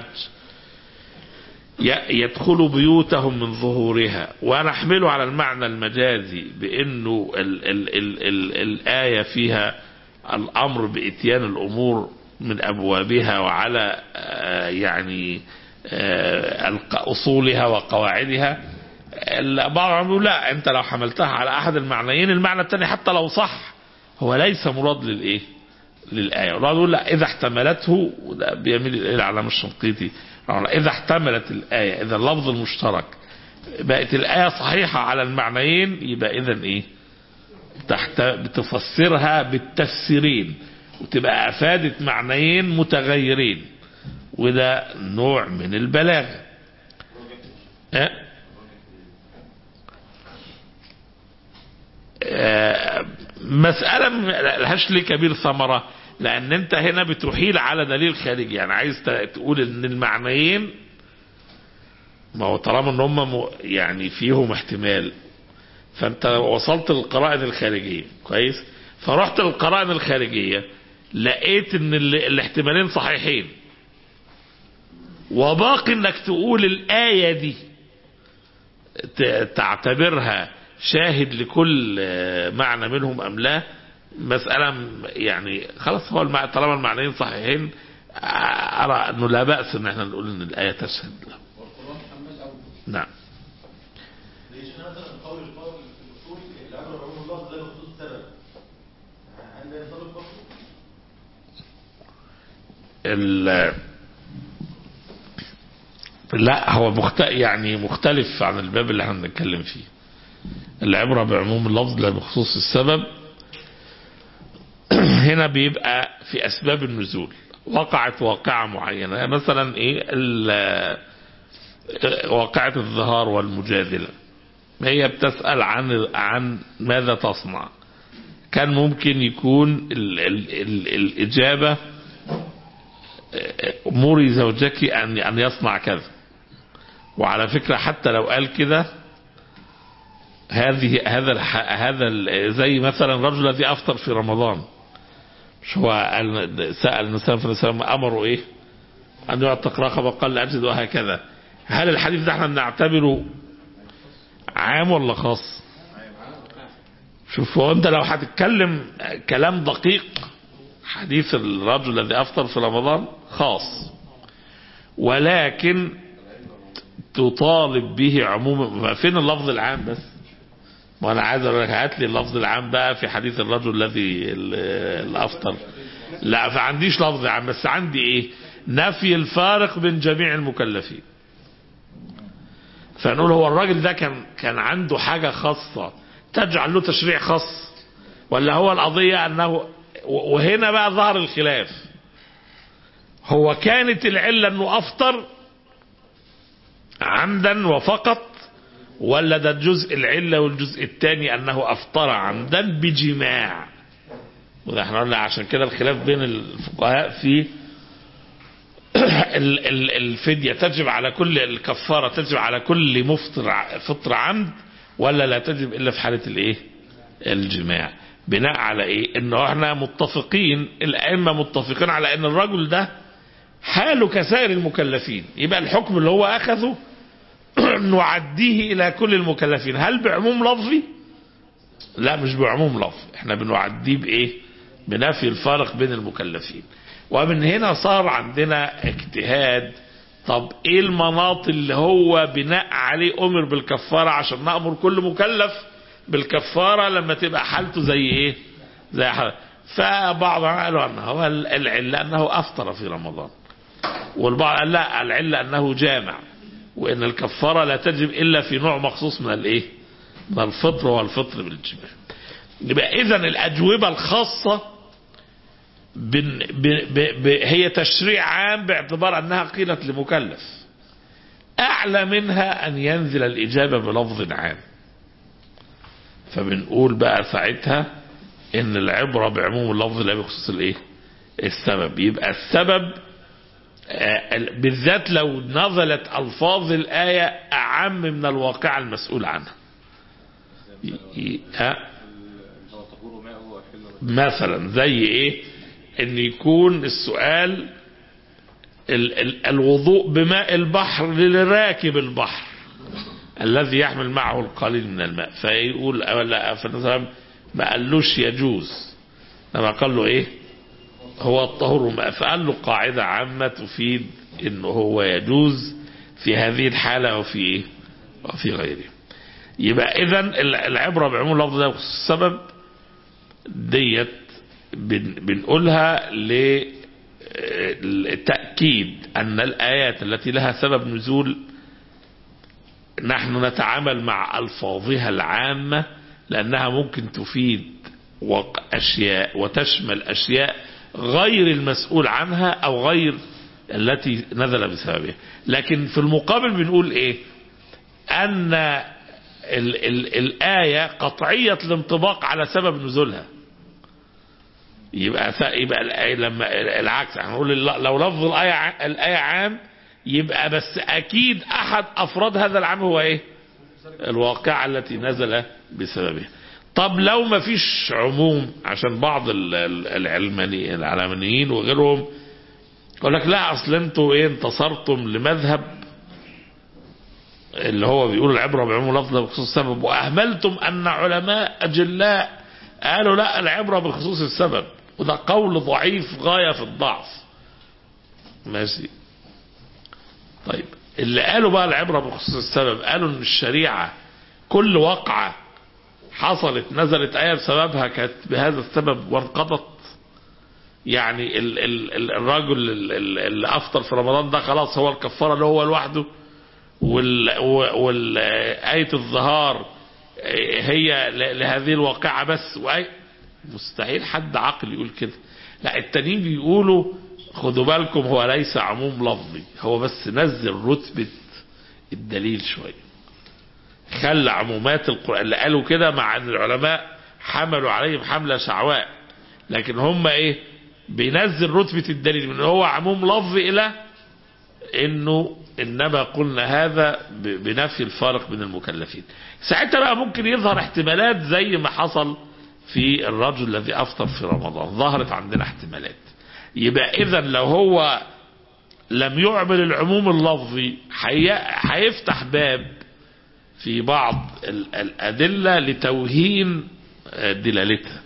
B: ي- يدخلوا بيوتهم من ظهورها ونحمله على المعنى المجازي بأنه ال ال ال ال الآية فيها الأمر بإتيان الأمور من أبوابها وعلى آه، يعني آه، الق- أصولها وقواعدها ال- بعضهم يقول لا أنت لو حملتها على أحد المعنيين المعنى الثاني حتى لو صح هو ليس مراد للإيه للآية والله يقول لا إذا احتملته وده بيميل إلى العلامة الشنقيطي إذا احتملت الآية إذا اللفظ المشترك بقت الآية صحيحة على المعنيين يبقى إذا إيه تحت بتفسرها بالتفسيرين وتبقى أفادت معنيين متغيرين وده نوع من البلاغة أه؟ آه، مسألة ملهاش ليه كبير ثمرة لأن أنت هنا بتحيل على دليل خارجي يعني عايز ت- تقول إن المعنيين ما هو طالما إن هم م- يعني فيهم احتمال فأنت وصلت للقرائن الخارجية كويس فرحت للقرائن الخارجية لقيت إن ال- الاحتمالين صحيحين وباقي إنك تقول الآية دي ت- تعتبرها شاهد لكل آه، معنى منهم ام لا مسألة م- يعني خلاص هو المع... طالما المعنيين صحيحين آه، ارى انه لا بأس ان احنا نقول ان الآية تشهد له نعم
C: ليش مثلا قول القول الاصول العبره بعموم اللفظ لا بخصوص السبب هل ده ينطبق برضه؟
B: ال... لا هو مخت... يعني مختلف عن الباب اللي احنا بنتكلم فيه العبرة بعموم اللفظ لا بخصوص السبب هنا بيبقى في أسباب النزول وقعت واقعة معينة مثلا إيه ال- واقعة الظهار والمجادلة هي بتسأل عن عن ماذا تصنع كان ممكن يكون ال ال ال الإجابة مري زوجك أن أن يصنع كذا وعلى فكرة حتى لو قال كده هذه هذا الح- هذا ال- زي مثلا الرجل الذي افطر في رمضان مش هو قال- سال النبي صلى الله عليه وسلم امره ايه؟ ان يعتق رقبه قال لا اجد وهكذا هل الحديث ده احنا بنعتبره عام ولا خاص؟ شوف هو انت لو هتتكلم كلام دقيق حديث الرجل الذي افطر في رمضان خاص ولكن تطالب به عموما فين اللفظ العام بس ما انا عايز اقول لك هات لي اللفظ العام بقى في حديث الرجل الذي ال- الافطر لا فعنديش لفظ عام بس عندي ايه نفي الفارق بين جميع المكلفين فنقول هو الراجل ده كان كان عنده حاجة خاصة تجعل له تشريع خاص ولا هو القضية انه وهنا بقى ظهر الخلاف هو كانت العلة انه افطر عمدا وفقط ولا ده الجزء العلة والجزء الثاني أنه أفطر عمدا بجماع وده احنا قلنا عشان كده الخلاف بين الفقهاء في ال- ال- الفدية تجب على كل الكفارة تجب على كل مفطر ع- فطر عمد ولا لا تجب إلا في حالة الإيه الجماع بناء على إيه إنه احنا متفقين الأئمة متفقين على إن الرجل ده حاله كسائر المكلفين يبقى الحكم اللي هو أخذه نعديه إلى كل المكلفين هل بعموم لفظي لا مش بعموم لفظ احنا بنعديه بايه بنفي الفارق بين المكلفين ومن هنا صار عندنا اجتهاد طب ايه المناط اللي هو بناء عليه امر بالكفارة عشان نأمر كل مكلف بالكفارة لما تبقى حالته زي ايه زي حال فبعض قالوا انه هو العلة انه افطر في رمضان والبعض قال لا العلة انه جامع وان الكفارة لا تجب الا في نوع مخصوص من الايه من الفطر والفطر بالجماع يبقى اذا الاجوبة الخاصة بن ب ب ب هي تشريع عام باعتبار انها قيلت لمكلف اعلى منها ان ينزل الاجابة بلفظ عام فبنقول بقى ساعتها ان العبرة بعموم اللفظ لا بخصوص الايه السبب يبقى السبب آه، بالذات لو نزلت الفاظ الآية اعم من الواقع المسؤول عنها ي- ي- ها مثلا زي ايه ان يكون السؤال ال ال الوضوء بماء البحر لراكب البحر الذي يحمل معه القليل من الماء فيقول ولا فمثلا ما قالوش يجوز لما قال له ايه هو الطهور ماء فقال له قاعدة عامة تفيد انه هو يجوز في هذه الحالة وفي ايه وفي غيره يبقى اذا العبرة بعموم لفظ ده بخصوص السبب ديت بن بنقولها لتأكيد أن الآيات التي لها سبب نزول نحن نتعامل مع ألفاظها العامة لأنها ممكن تفيد وق- أشياء وتشمل أشياء غير المسؤول عنها أو غير التي نزل بسببها لكن في المقابل بنقول إيه أن ال ال الآية قطعية الانطباق على سبب نزولها يبقى س- يبقى الآية لما العكس هنقول الل- لو لفظ الآية ع- الآية عام يبقى بس أكيد أحد أفراد هذا العام هو إيه؟ الواقعة التي نزل بسببها. طب لو ما فيش عموم عشان بعض ال- ال- العلماني العلمانيين وغيرهم يقول لك لا أصل أنتوا إيه انتصرتم لمذهب اللي هو بيقول العبرة بعموم لفظ بخصوص السبب وأهملتم أن علماء أجلاء قالوا لا العبرة بخصوص السبب وده قول ضعيف غاية في الضعف ماشي طيب اللي قالوا بقى العبرة بخصوص السبب قالوا ان الشريعة كل وقعة حصلت نزلت آية بسببها كانت بهذا السبب وانقضت يعني ال ال ال الرجل ال- ال- اللي أفطر في رمضان ده خلاص هو الكفارة اللي هو لوحده وال وال آية الظهار هي ل- لهذه الواقعة بس وأي مستحيل حد عاقل يقول كده لا التانيين بيقولوا خدوا بالكم هو ليس عموم لفظي هو بس نزل رتبة الدليل شوية خلى عمومات القرآن اللي قالوا كده مع ان العلماء حملوا عليهم حملة شعواء لكن هم ايه بينزل رتبة الدليل من هو عموم لفظي الى انه انما قلنا هذا ب- بنفي الفارق بين المكلفين ساعتها بقى ممكن يظهر احتمالات زي ما حصل في الرجل الذي افطر في رمضان ظهرت عندنا احتمالات يبقى اذا لو هو لم يعمل العموم اللفظي حي- هيفتح باب في بعض ال- الادله لتوهين آه، دلالتها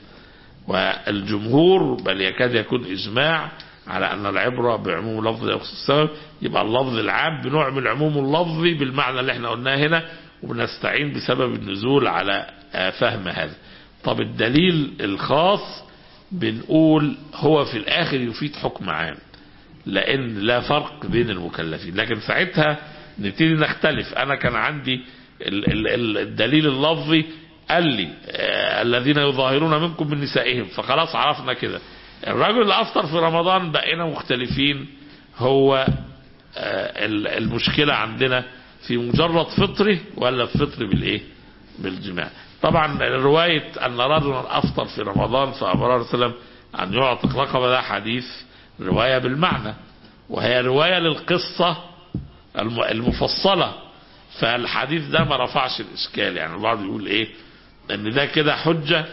B: والجمهور بل يكاد يكون اجماع على ان العبره بعموم لفظ يخص السبب يبقى اللفظ العام بنعمل العموم اللفظي بالمعنى اللي احنا قلناه هنا وبنستعين بسبب النزول على آه، فهم هذا طب الدليل الخاص بنقول هو في الاخر يفيد حكم عام لان لا فرق بين المكلفين لكن ساعتها نبتدي نختلف انا كان عندي ال- ال- ال- الدليل اللفظي قال لي آه الذين يظاهرون منكم من نسائهم فخلاص عرفنا كده الرجل اللي افطر في رمضان بقينا مختلفين هو آه ال- المشكلة عندنا في مجرد فطره ولا في فطر بالايه بالجماع طبعا رواية ان رجلا افطر في رمضان فامر الله وسلم ان يعتق رقبة ده حديث رواية بالمعنى وهي رواية للقصة الم- المفصلة فالحديث ده ما رفعش الاشكال يعني البعض يقول ايه ان ده كده حجة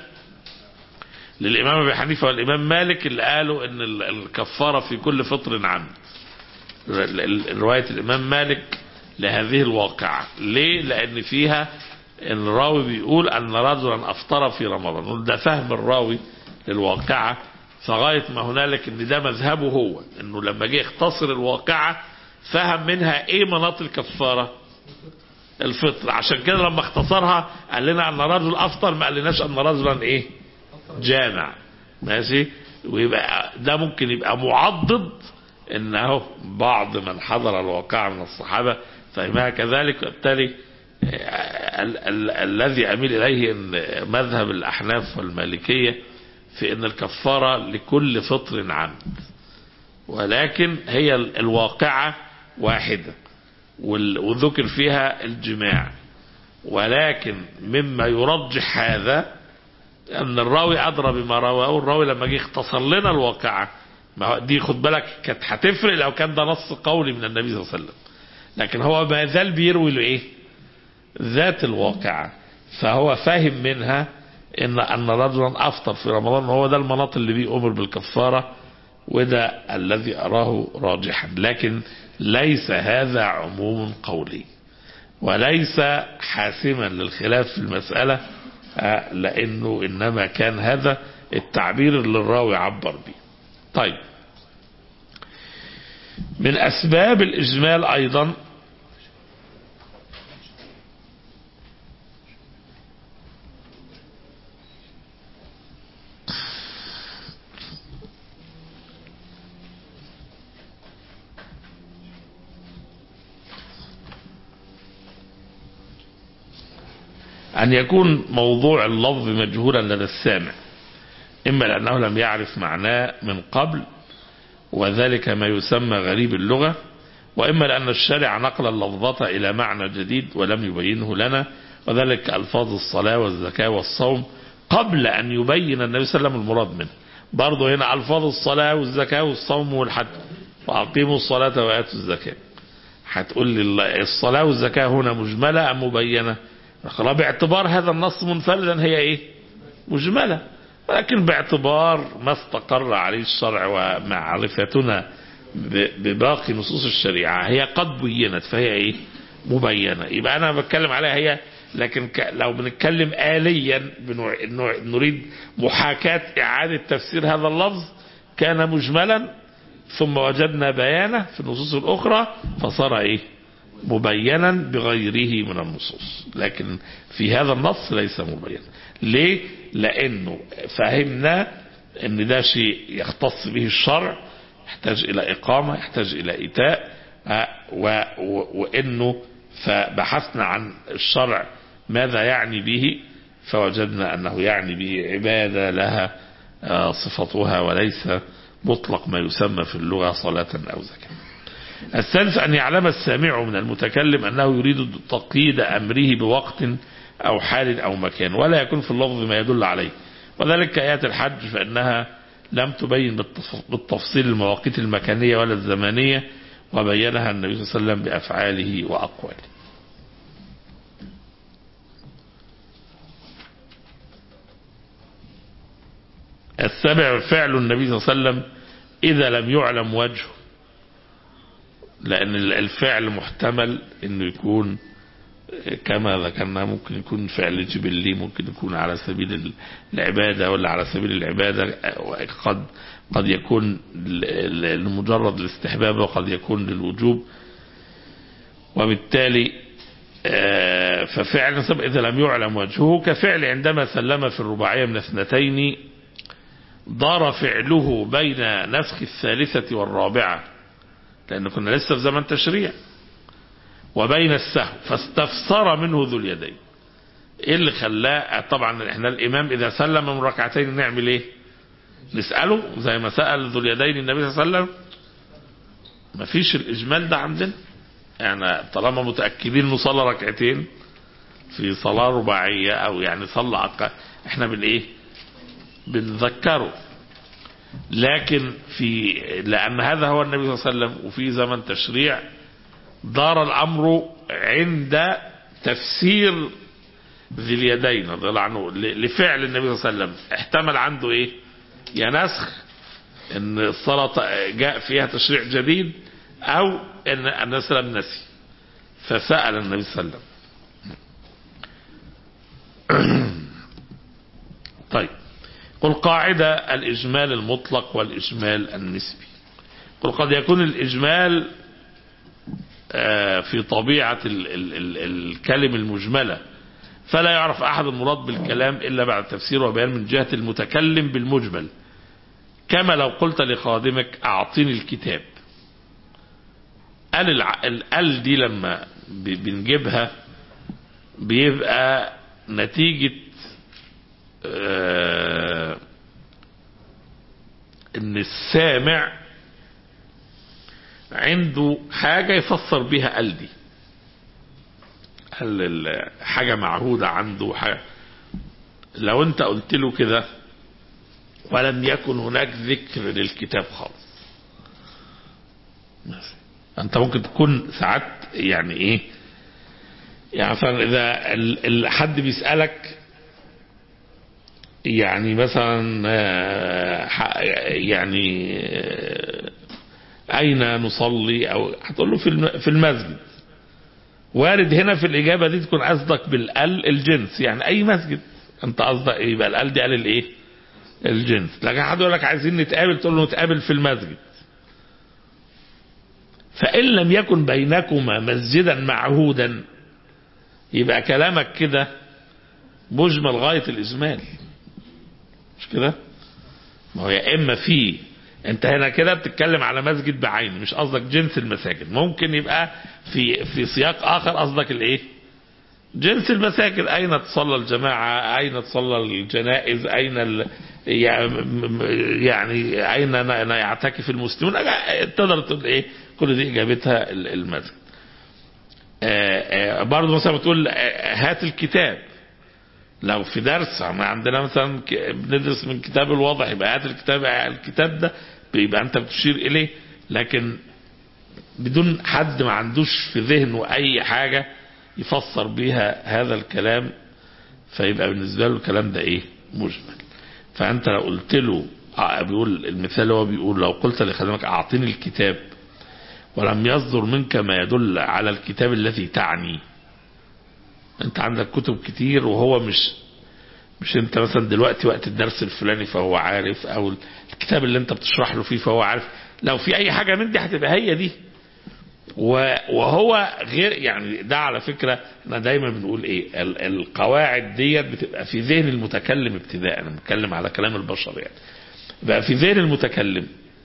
B: للامام ابي حنيفة والامام مالك اللي قالوا ان ال- الكفارة في كل فطر عمد ال- ال- رواية الامام مالك لهذه الواقعة ليه لان فيها الراوي بيقول أن رجلا أفطر في رمضان نقول ده فهم الراوي للواقعة فغاية ما هنالك ان ده مذهبه هو انه لما جه يختصر الواقعة فهم منها ايه مناط الكفارة الفطر عشان كده لما اختصرها قال لنا ان رجل افطر ما قالناش ان رجلا ايه جامع ماشي ويبقى ده ممكن يبقى معضد انه بعض من حضر الواقعة من الصحابة فهمها كذلك وبالتالي ال- ال- الذي اميل اليه ان مذهب الاحناف والمالكيه في ان الكفاره لكل فطر عمد ولكن هي ال- الواقعه واحده وال- وذكر فيها الجماع ولكن مما يرجح هذا ان الراوي ادرى بما روى او الراوي لما جه اختصر لنا الواقعه ما هو دي خد بالك كانت هتفرق لو كان ده نص قولي من النبي صلى الله عليه وسلم لكن هو ما زال بيروي له ايه ذات الواقعة فهو فاهم منها ان ان رجلا افطر في رمضان هو ده المناط اللي بيؤمر بالكفارة وده الذي اراه راجحا لكن ليس هذا عموم قولي وليس حاسما للخلاف في المسألة آه، لانه انما كان هذا التعبير اللي الراوي عبر به طيب من اسباب الاجمال ايضا أن يكون موضوع اللفظ مجهولا لدى السامع إما لأنه لم يعرف معناه من قبل وذلك ما يسمى غريب اللغة وإما لأن الشارع نقل اللفظة إلى معنى جديد ولم يبينه لنا وذلك ألفاظ الصلاة والزكاة والصوم قبل أن يبين النبي صلى الله عليه وسلم المراد منه برضه هنا ألفاظ الصلاة والزكاة والصوم والحج وأقيموا الصلاة وآتوا الزكاة هتقول لي الصلاة والزكاة هنا مجملة أم مبينة قال باعتبار هذا النص منفردا هي ايه مجملة ولكن باعتبار ما استقر عليه الشرع ومعرفتنا ب- بباقي نصوص الشريعة هي قد بينت فهي ايه مبينة يبقى انا بتكلم عليها هي لكن ك- لو بنتكلم آليا بنوع- نوع- نريد محاكاة إعادة تفسير هذا اللفظ كان مجملا ثم وجدنا بيانه في النصوص الأخرى فصار إيه مبينا بغيره من النصوص لكن في هذا النص ليس مبينا ليه لأنه فهمنا أن ده شيء يختص به الشرع يحتاج إلى إقامة يحتاج إلى إيتاء آه، و- و- وأنه فبحثنا عن الشرع ماذا يعني به فوجدنا أنه يعني به عبادة لها آه، صفتها وليس مطلق ما يسمى في اللغة صلاة أو زكاة الثالث أن يعلم السامع من المتكلم أنه يريد تقييد أمره بوقت أو حال أو مكان ولا يكون في اللفظ ما يدل عليه وذلك كآيات الحج فإنها لم تبين بالتف- بالتفصيل المواقيت المكانية ولا الزمانية وبينها النبي صلى الله عليه وسلم بأفعاله وأقواله السابع فعل النبي صلى الله عليه وسلم إذا لم يعلم وجهه لأن الفعل محتمل أنه يكون كما ذكرنا ممكن يكون فعل جبلي ممكن يكون على سبيل العبادة ولا على سبيل العبادة قد قد يكون لمجرد الاستحباب وقد يكون للوجوب وبالتالي آه، ففعل سبق إذا لم يعلم وجهه كفعل عندما سلم في الرباعية من اثنتين دار فعله بين نسخ الثالثة والرابعة لأن كنا لسه في زمن تشريع وبين السهو فاستفسر منه ذو اليدين ايه اللي خلاه طبعا احنا الامام اذا سلم من ركعتين نعمل ايه نسأله زي ما سأل ذو اليدين النبي صلى الله عليه وسلم مفيش الاجمال ده عندنا يعني طالما متأكدين انه صلى ركعتين في صلاة رباعية او يعني صلى عق... احنا بالايه بنذكره لكن في لأن هذا هو النبي صلى الله عليه وسلم وفي زمن تشريع دار الأمر عند تفسير ذي اليدين رضي الله عنه ل- لفعل النبي صلى الله عليه وسلم احتمل عنده ايه يا نسخ ان الصلاة جاء فيها تشريع جديد او ان النبي صلى الله عليه وسلم نسي فسأل النبي صلى الله عليه وسلم طيب قل قاعدة الإجمال المطلق والإجمال النسبي قل قد يكون الإجمال آه، في طبيعة ال ال ال الكلم المجملة فلا يعرف أحد المراد بالكلام إلا بعد تفسير وبيان من جهة المتكلم بالمجمل كما لو قلت لخادمك أعطيني الكتاب ال الع- ال ال دي لما ب- بنجيبها بيبقى نتيجة آه، ان السامع عنده حاجة يفسر بها ال دي ال- ال- حاجة معهودة عنده حاجة لو انت قلت له كده ولم يكن هناك ذكر للكتاب خالص مثلا. انت ممكن تكون ساعات يعني ايه يعني مثلا اذا ال- ال- حد بيسألك يعني مثلا آه، ح- يعني آه، اين نصلي او هتقول له في الم- في المسجد وارد هنا في الاجابه دي تكون قصدك بالال الجنس يعني اي مسجد انت قصدك ايه يبقى الال دي قال الايه الجنس لكن حد يقول لك عايزين نتقابل تقول له نتقابل في المسجد فان لم يكن بينكما مسجدا معهودا يبقى كلامك كده مجمل غايه الاجمال مش كده ما هو يا اما في انت هنا كده بتتكلم على مسجد بعينه مش قصدك جنس المساجد ممكن يبقى في في سياق اخر قصدك الايه جنس المساجد اين تصلى الجماعه اين تصلى الجنائز اين ال... يعني اين ن- يعتكف المسلمون تقدر تقول ايه كل دي اجابتها ال- المسجد آه، آه، برضه مثلا بتقول آه، هات الكتاب لو في درس ما عندنا مثلا ك- بندرس من كتاب الواضح يبقى هات الكتاب الكتاب ده بيبقى انت بتشير اليه لكن بدون حد ما عندوش في ذهنه اي حاجة يفسر بيها هذا الكلام فيبقى بالنسبة له الكلام ده ايه مجمل فانت لو قلت له آه، بيقول المثال اللي هو بيقول لو قلت لخدمك اعطيني الكتاب ولم يصدر منك ما يدل على الكتاب الذي تعني انت عندك كتب كتير وهو مش مش انت مثلا دلوقتي وقت الدرس الفلاني فهو عارف او الكتاب اللي انت بتشرح له فيه فهو عارف لو في اي حاجة من دي هتبقى هي دي و- وهو غير يعني ده على فكرة احنا دايما بنقول ايه ال- القواعد ديت بتبقى في ذهن المتكلم ابتداء انا بتكلم على كلام البشر يعني بقى في ذهن المتكلم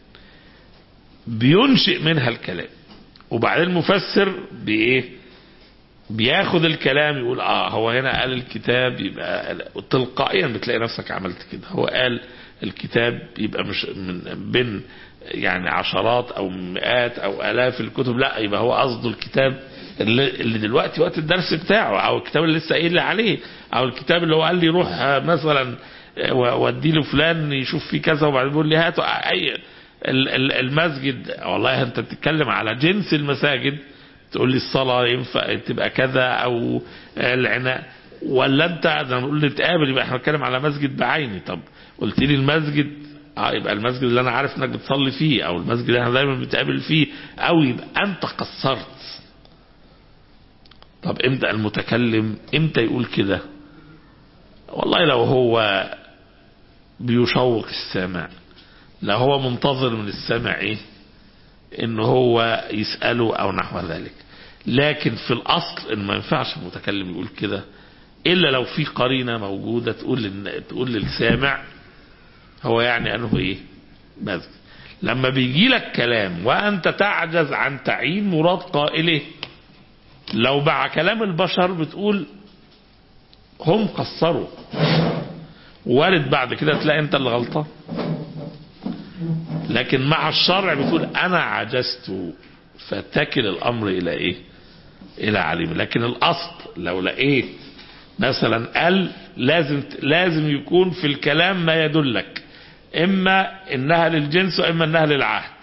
B: بينشئ منها الكلام وبعدين المفسر بايه بياخد الكلام يقول اه هو هنا قال الكتاب يبقى تلقائيا بتلاقي نفسك عملت كده هو قال الكتاب يبقى مش من بين يعني عشرات او مئات او الاف الكتب لا يبقى هو قصده الكتاب اللي, اللي دلوقتي وقت الدرس بتاعه او الكتاب اللي لسه قايل لي عليه او الكتاب اللي هو قال لي روح آه، مثلا آه، وادي له فلان يشوف فيه كذا وبعدين بيقول لي هاته اي ال- ال- المسجد والله انت بتتكلم على جنس المساجد تقول لي الصلاة ينفع تبقى كذا او العناء ولا انت ده بنقول نتقابل يبقى احنا بنتكلم على مسجد بعيني طب قلت لي المسجد اه يبقى المسجد اللي انا عارف انك بتصلي فيه او المسجد اللي احنا دايما بنتقابل فيه او يبقى انت قصرت طب امتى المتكلم امتى يقول كده والله لو هو بيشوق السامع لو هو منتظر من السامع ايه ان هو يسأله او نحو ذلك لكن في الاصل ان ما ينفعش المتكلم يقول كده الا لو في قرينة موجودة تقول للن- تقول للسامع هو يعني انه ايه مسجد لما بيجي لك كلام وانت تعجز عن تعيين مراد قائله لو مع كلام البشر بتقول هم قصروا وارد بعد كده تلاقي انت اللي غلطان لكن مع الشرع بتقول انا عجزت فتكل الامر الى ايه الى عليم لكن الاصل لو لقيت مثلا قال لازم لازم يكون في الكلام ما يدلك اما انها للجنس واما انها للعهد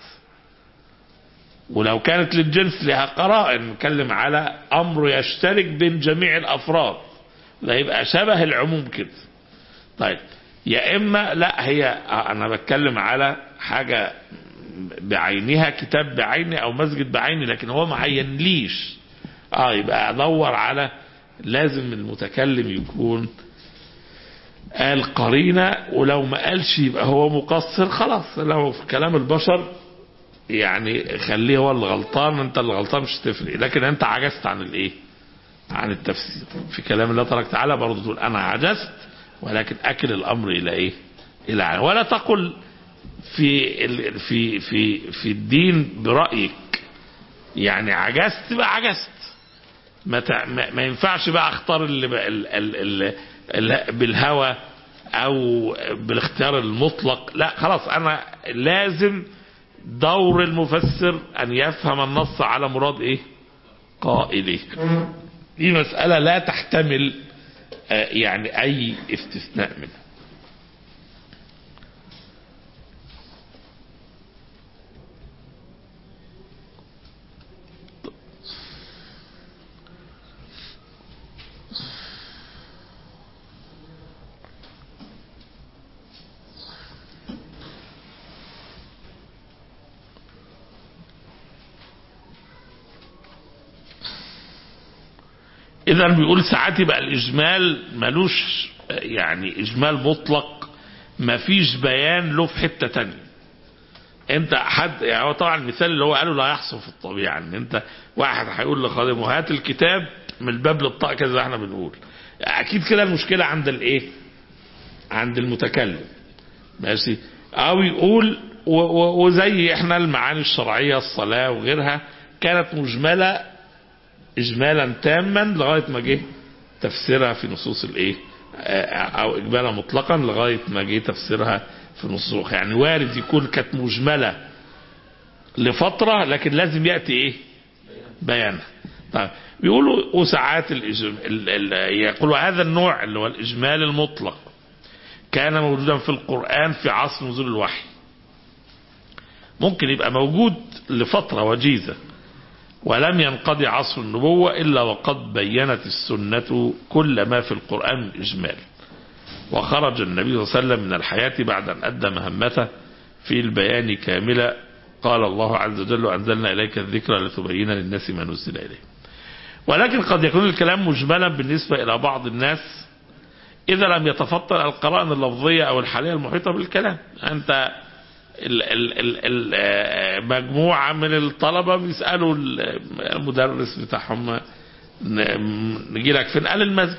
B: ولو كانت للجنس لها قرائن نتكلم على امر يشترك بين جميع الافراد ده يبقى شبه العموم كده طيب يا اما لا هي انا بتكلم على حاجه بعينها كتاب بعيني او مسجد بعيني لكن هو ما عينليش اه يبقى ادور على لازم المتكلم يكون قال قرينة ولو ما قالش يبقى هو مقصر خلاص لو في كلام البشر يعني خليه هو اللي غلطان انت اللي غلطان مش هتفرق لكن انت عجزت عن الايه عن التفسير في كلام الله تبارك وتعالى برضه تقول انا عجزت ولكن اكل الامر الى ايه الى عن. ولا تقل في ال- في في في الدين برايك يعني عجزت بقى عجزت ما, تع- ما, ما ينفعش بقى اختار اللي بقى ال ال ال ال بالهوى او بالاختيار المطلق لا خلاص انا لازم دور المفسر ان يفهم النص على مراد ايه قائله دي مسألة لا تحتمل آه، يعني اي استثناء منها اذا بيقول ساعات يبقى الاجمال ملوش يعني اجمال مطلق مفيش بيان له في حته تانية انت حد يعني هو طبعا المثال اللي هو قاله لا يحصل في الطبيعه ان انت واحد هيقول لخادمه هات الكتاب من الباب للطاق كده زي ما احنا بنقول اكيد كده المشكله عند الايه عند المتكلم ماشي او يقول و- و- وزي احنا المعاني الشرعيه الصلاه وغيرها كانت مجمله اجمالا تاما لغايه ما جه تفسيرها في نصوص الايه آه، او اجمالا مطلقا لغايه ما جه تفسيرها في نصوص يعني وارد يكون كانت مجمله لفتره لكن لازم ياتي ايه بيانها طيب بيقولوا وساعات الإجم... ال... ال... يقولوا هذا النوع اللي هو الاجمال المطلق كان موجودا في القران في عصر نزول الوحي ممكن يبقى موجود لفتره وجيزه ولم ينقضي عصر النبوة إلا وقد بينت السنة كل ما في القرآن من إجمال وخرج النبي صلى الله عليه وسلم من الحياة بعد أن أدى مهمته في البيان كاملة قال الله عز وجل أنزلنا إليك الذكر لتبين للناس ما نزل إليه ولكن قد يكون الكلام مجملا بالنسبة إلى بعض الناس إذا لم يتفطن القرائن اللفظية أو الحالية المحيطة بالكلام أنت ال ال ال ال آه، مجموعة من الطلبة بيسألوا المدرس بتاعهم ن- نجي لك فين قال المسجد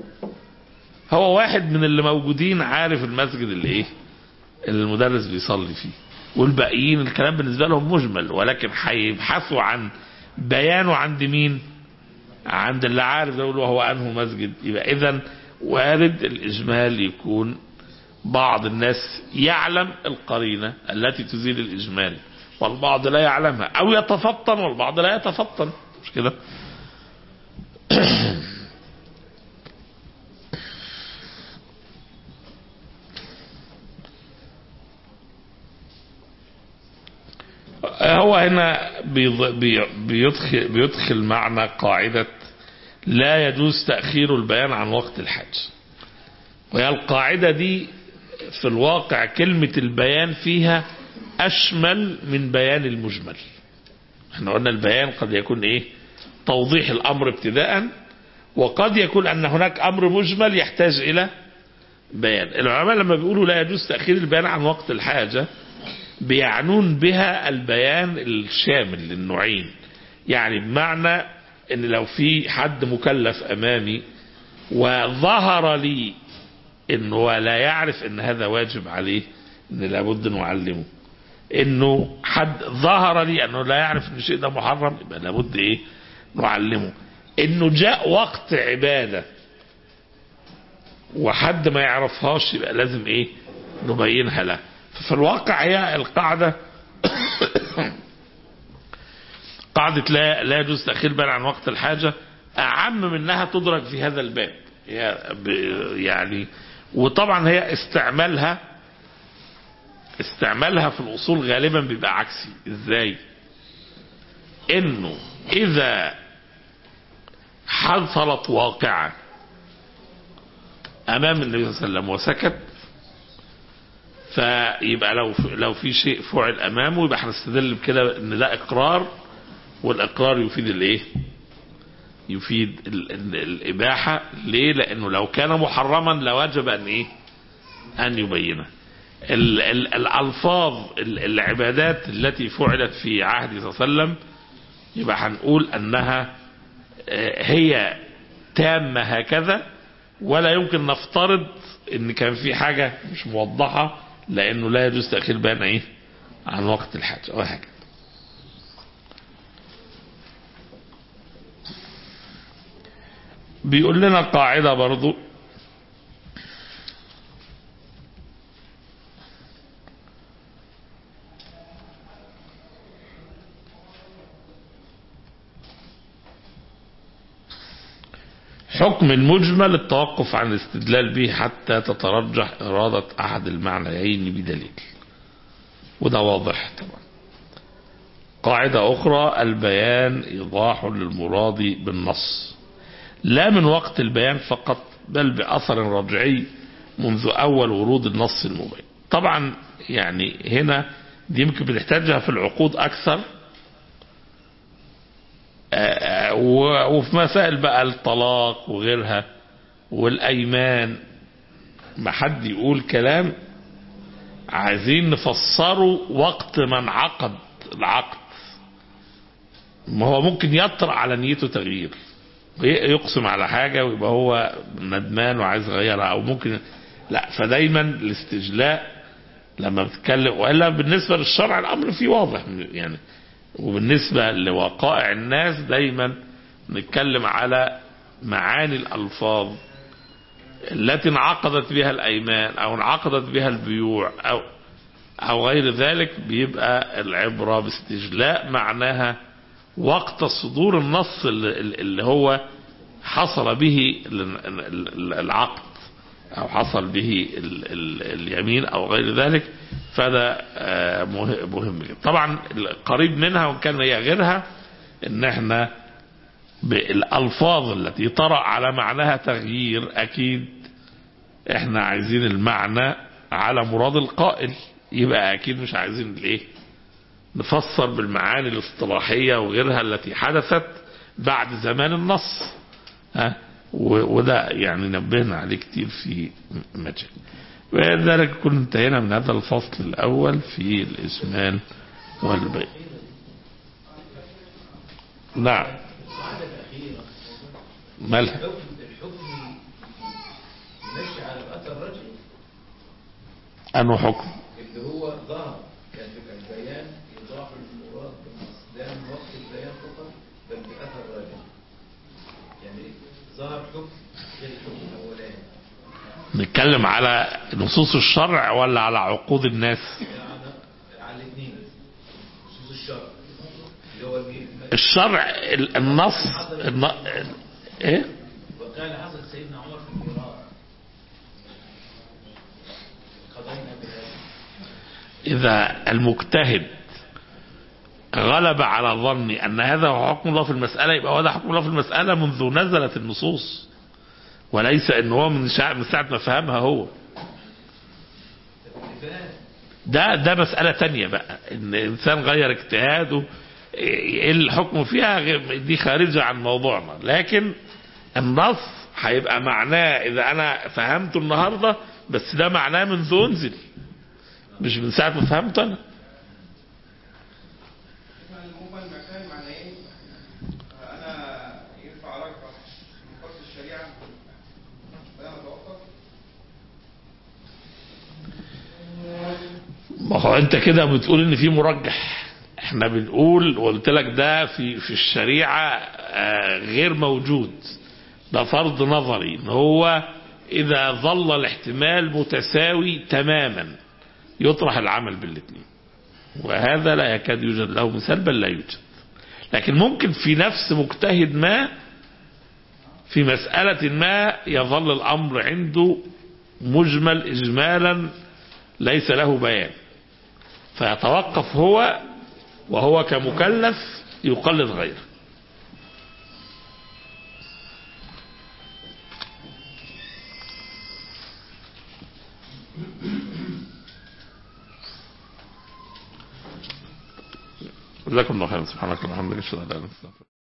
B: هو واحد من اللي موجودين عارف المسجد اللي ايه اللي المدرس بيصلي فيه والباقيين الكلام بالنسبة لهم مجمل ولكن هيبحثوا عن بيانه عند مين عند اللي عارف ده يقولوا هو انه مسجد يبقى اذا وارد الاجمال يكون بعض الناس يعلم القرينة التي تزيل الإجمال والبعض لا يعلمها أو يتفطن والبعض لا يتفطن مش كده هو هنا بيض- بي- بيدخل, بيدخل معنى قاعدة لا يجوز تأخير البيان عن وقت الحج وهي القاعدة دي في الواقع كلمة البيان فيها أشمل من بيان المجمل احنا قلنا البيان قد يكون ايه توضيح الأمر ابتداء وقد يكون أن هناك أمر مجمل يحتاج إلى بيان العلماء لما بيقولوا لا يجوز تأخير البيان عن وقت الحاجة بيعنون بها البيان الشامل للنوعين يعني بمعنى ان لو في حد مكلف امامي وظهر لي انه لا يعرف ان هذا واجب عليه ان لابد نعلمه انه حد ظهر لي انه لا يعرف ان الشيء ده محرم يبقى لابد ايه نعلمه انه جاء وقت عبادة وحد ما يعرفهاش يبقى لازم ايه نبينها له ففي الواقع هي القاعدة قاعدة لا لا يجوز تأخير بيان عن وقت الحاجة أعم من أنها تدرك في هذا الباب هي ب- يعني وطبعا هي استعمالها استعمالها في الأصول غالبا بيبقى عكسي إزاي إنه إذا حصلت واقعة أمام النبي صلى الله عليه وسلم وسكت فيبقى لو لو في شيء فعل امامه يبقى هنستدل بكده ان ده اقرار والاقرار يفيد الايه؟ يفيد ال ال الإباحة ليه لأنه لو كان محرما لوجب أن إيه أن يبينه ال ال الألفاظ ال العبادات التي فعلت في عهد صلى الله عليه وسلم يبقى هنقول أنها آه، هي تامة هكذا ولا يمكن نفترض ان كان في حاجة مش موضحة لانه لا يجوز تأخير بيان ايه عن وقت الحاجة وهكذا بيقول لنا قاعدة برضو حكم المجمل التوقف عن الاستدلال به حتى تترجح إرادة أحد المعنيين بدليل وده واضح طبعا قاعدة أخرى البيان إيضاح للمراد بالنص لا من وقت البيان فقط بل بأثر رجعي منذ أول ورود النص المبين طبعا يعني هنا دي يمكن بنحتاجها في العقود أكثر آه، و- وفي مسائل بقى الطلاق وغيرها والأيمان ما حد يقول كلام عايزين نفسره وقت ما انعقد العقد ما هو ممكن يطرأ على نيته تغيير يقسم على حاجة ويبقى هو ندمان وعايز يغيرها أو ممكن لا فدايما الاستجلاء لما بتتكلم والا بالنسبه للشرع الامر فيه واضح يعني وبالنسبه لوقائع الناس دايما نتكلم على معاني الالفاظ التي انعقدت بها الايمان او انعقدت بها البيوع او او غير ذلك بيبقى العبره باستجلاء معناها وقت صدور النص اللي اللي هو حصل به العقد او حصل به ال ال اليمين او غير ذلك فده آه، مه- مهم جدا طبعا القريب منها وان كان هي غيرها ان احنا بالالفاظ التي طرأ على معناها تغيير اكيد احنا عايزين المعنى على مراد القائل يبقى اكيد مش عايزين الايه نفسر بالمعاني الاصطلاحيه وغيرها التي حدثت بعد زمان النص ها و- وده يعني نبهنا عليه كتير في مجال ولذلك كنا انتهينا من هذا الفصل الأول في الإسمان والبيع نعم مالها
C: الحكم الحكم ماشي على اثر رجعي
B: أنه حكم
C: اللي هو ظهر كان في البيان يضاف المراد بالنص ده من وقت البيان فقط بل باثر رجعي يعني ظهر حكم غير الحكم الاولاني
B: نتكلم على نصوص الشرع ولا على عقود الناس
C: يعني على الاثنين نصوص الشرع اللي هو المي-
B: الشرع ال- النص الن... ايه
C: وكان حصل سيدنا عمر في الميراث قضينا بهذا
B: إذا المجتهد غلب على ظني أن هذا هو حكم الله في المسألة يبقى هذا حكم الله في المسألة منذ نزلت النصوص وليس أن هو من, شع... من ساعة ما فهمها هو ده ده مسألة تانية بقى إن إنسان غير اجتهاده إيه الحكم فيها غير- دي خارجة عن موضوعنا لكن النص هيبقى معناه إذا أنا فهمته النهاردة بس ده معناه منذ أنزل مش من ساعة ما فهمت أنا
D: المجمل مكان معناه ايه؟ انا ينفع ارجح نقاط الشريعه فانا اتوقف
B: ما هو انت كده بتقول ان في مرجح احنا بنقول وقلت لك ده في في الشريعه آه، غير موجود ده فرض نظري ان هو اذا ظل الاحتمال متساوي تماما يطرح العمل بالاثنين وهذا لا يكاد يوجد له مثال بل لا يوجد لكن ممكن في نفس مجتهد ما في مسألة ما يظل الأمر عنده مجمل إجمالا ليس له بيان فيتوقف هو وهو كمكلف يقلد غيره جزاكم الله خيرا سبحانك اللهم وبحمدك اشهد ان لا اله الا انت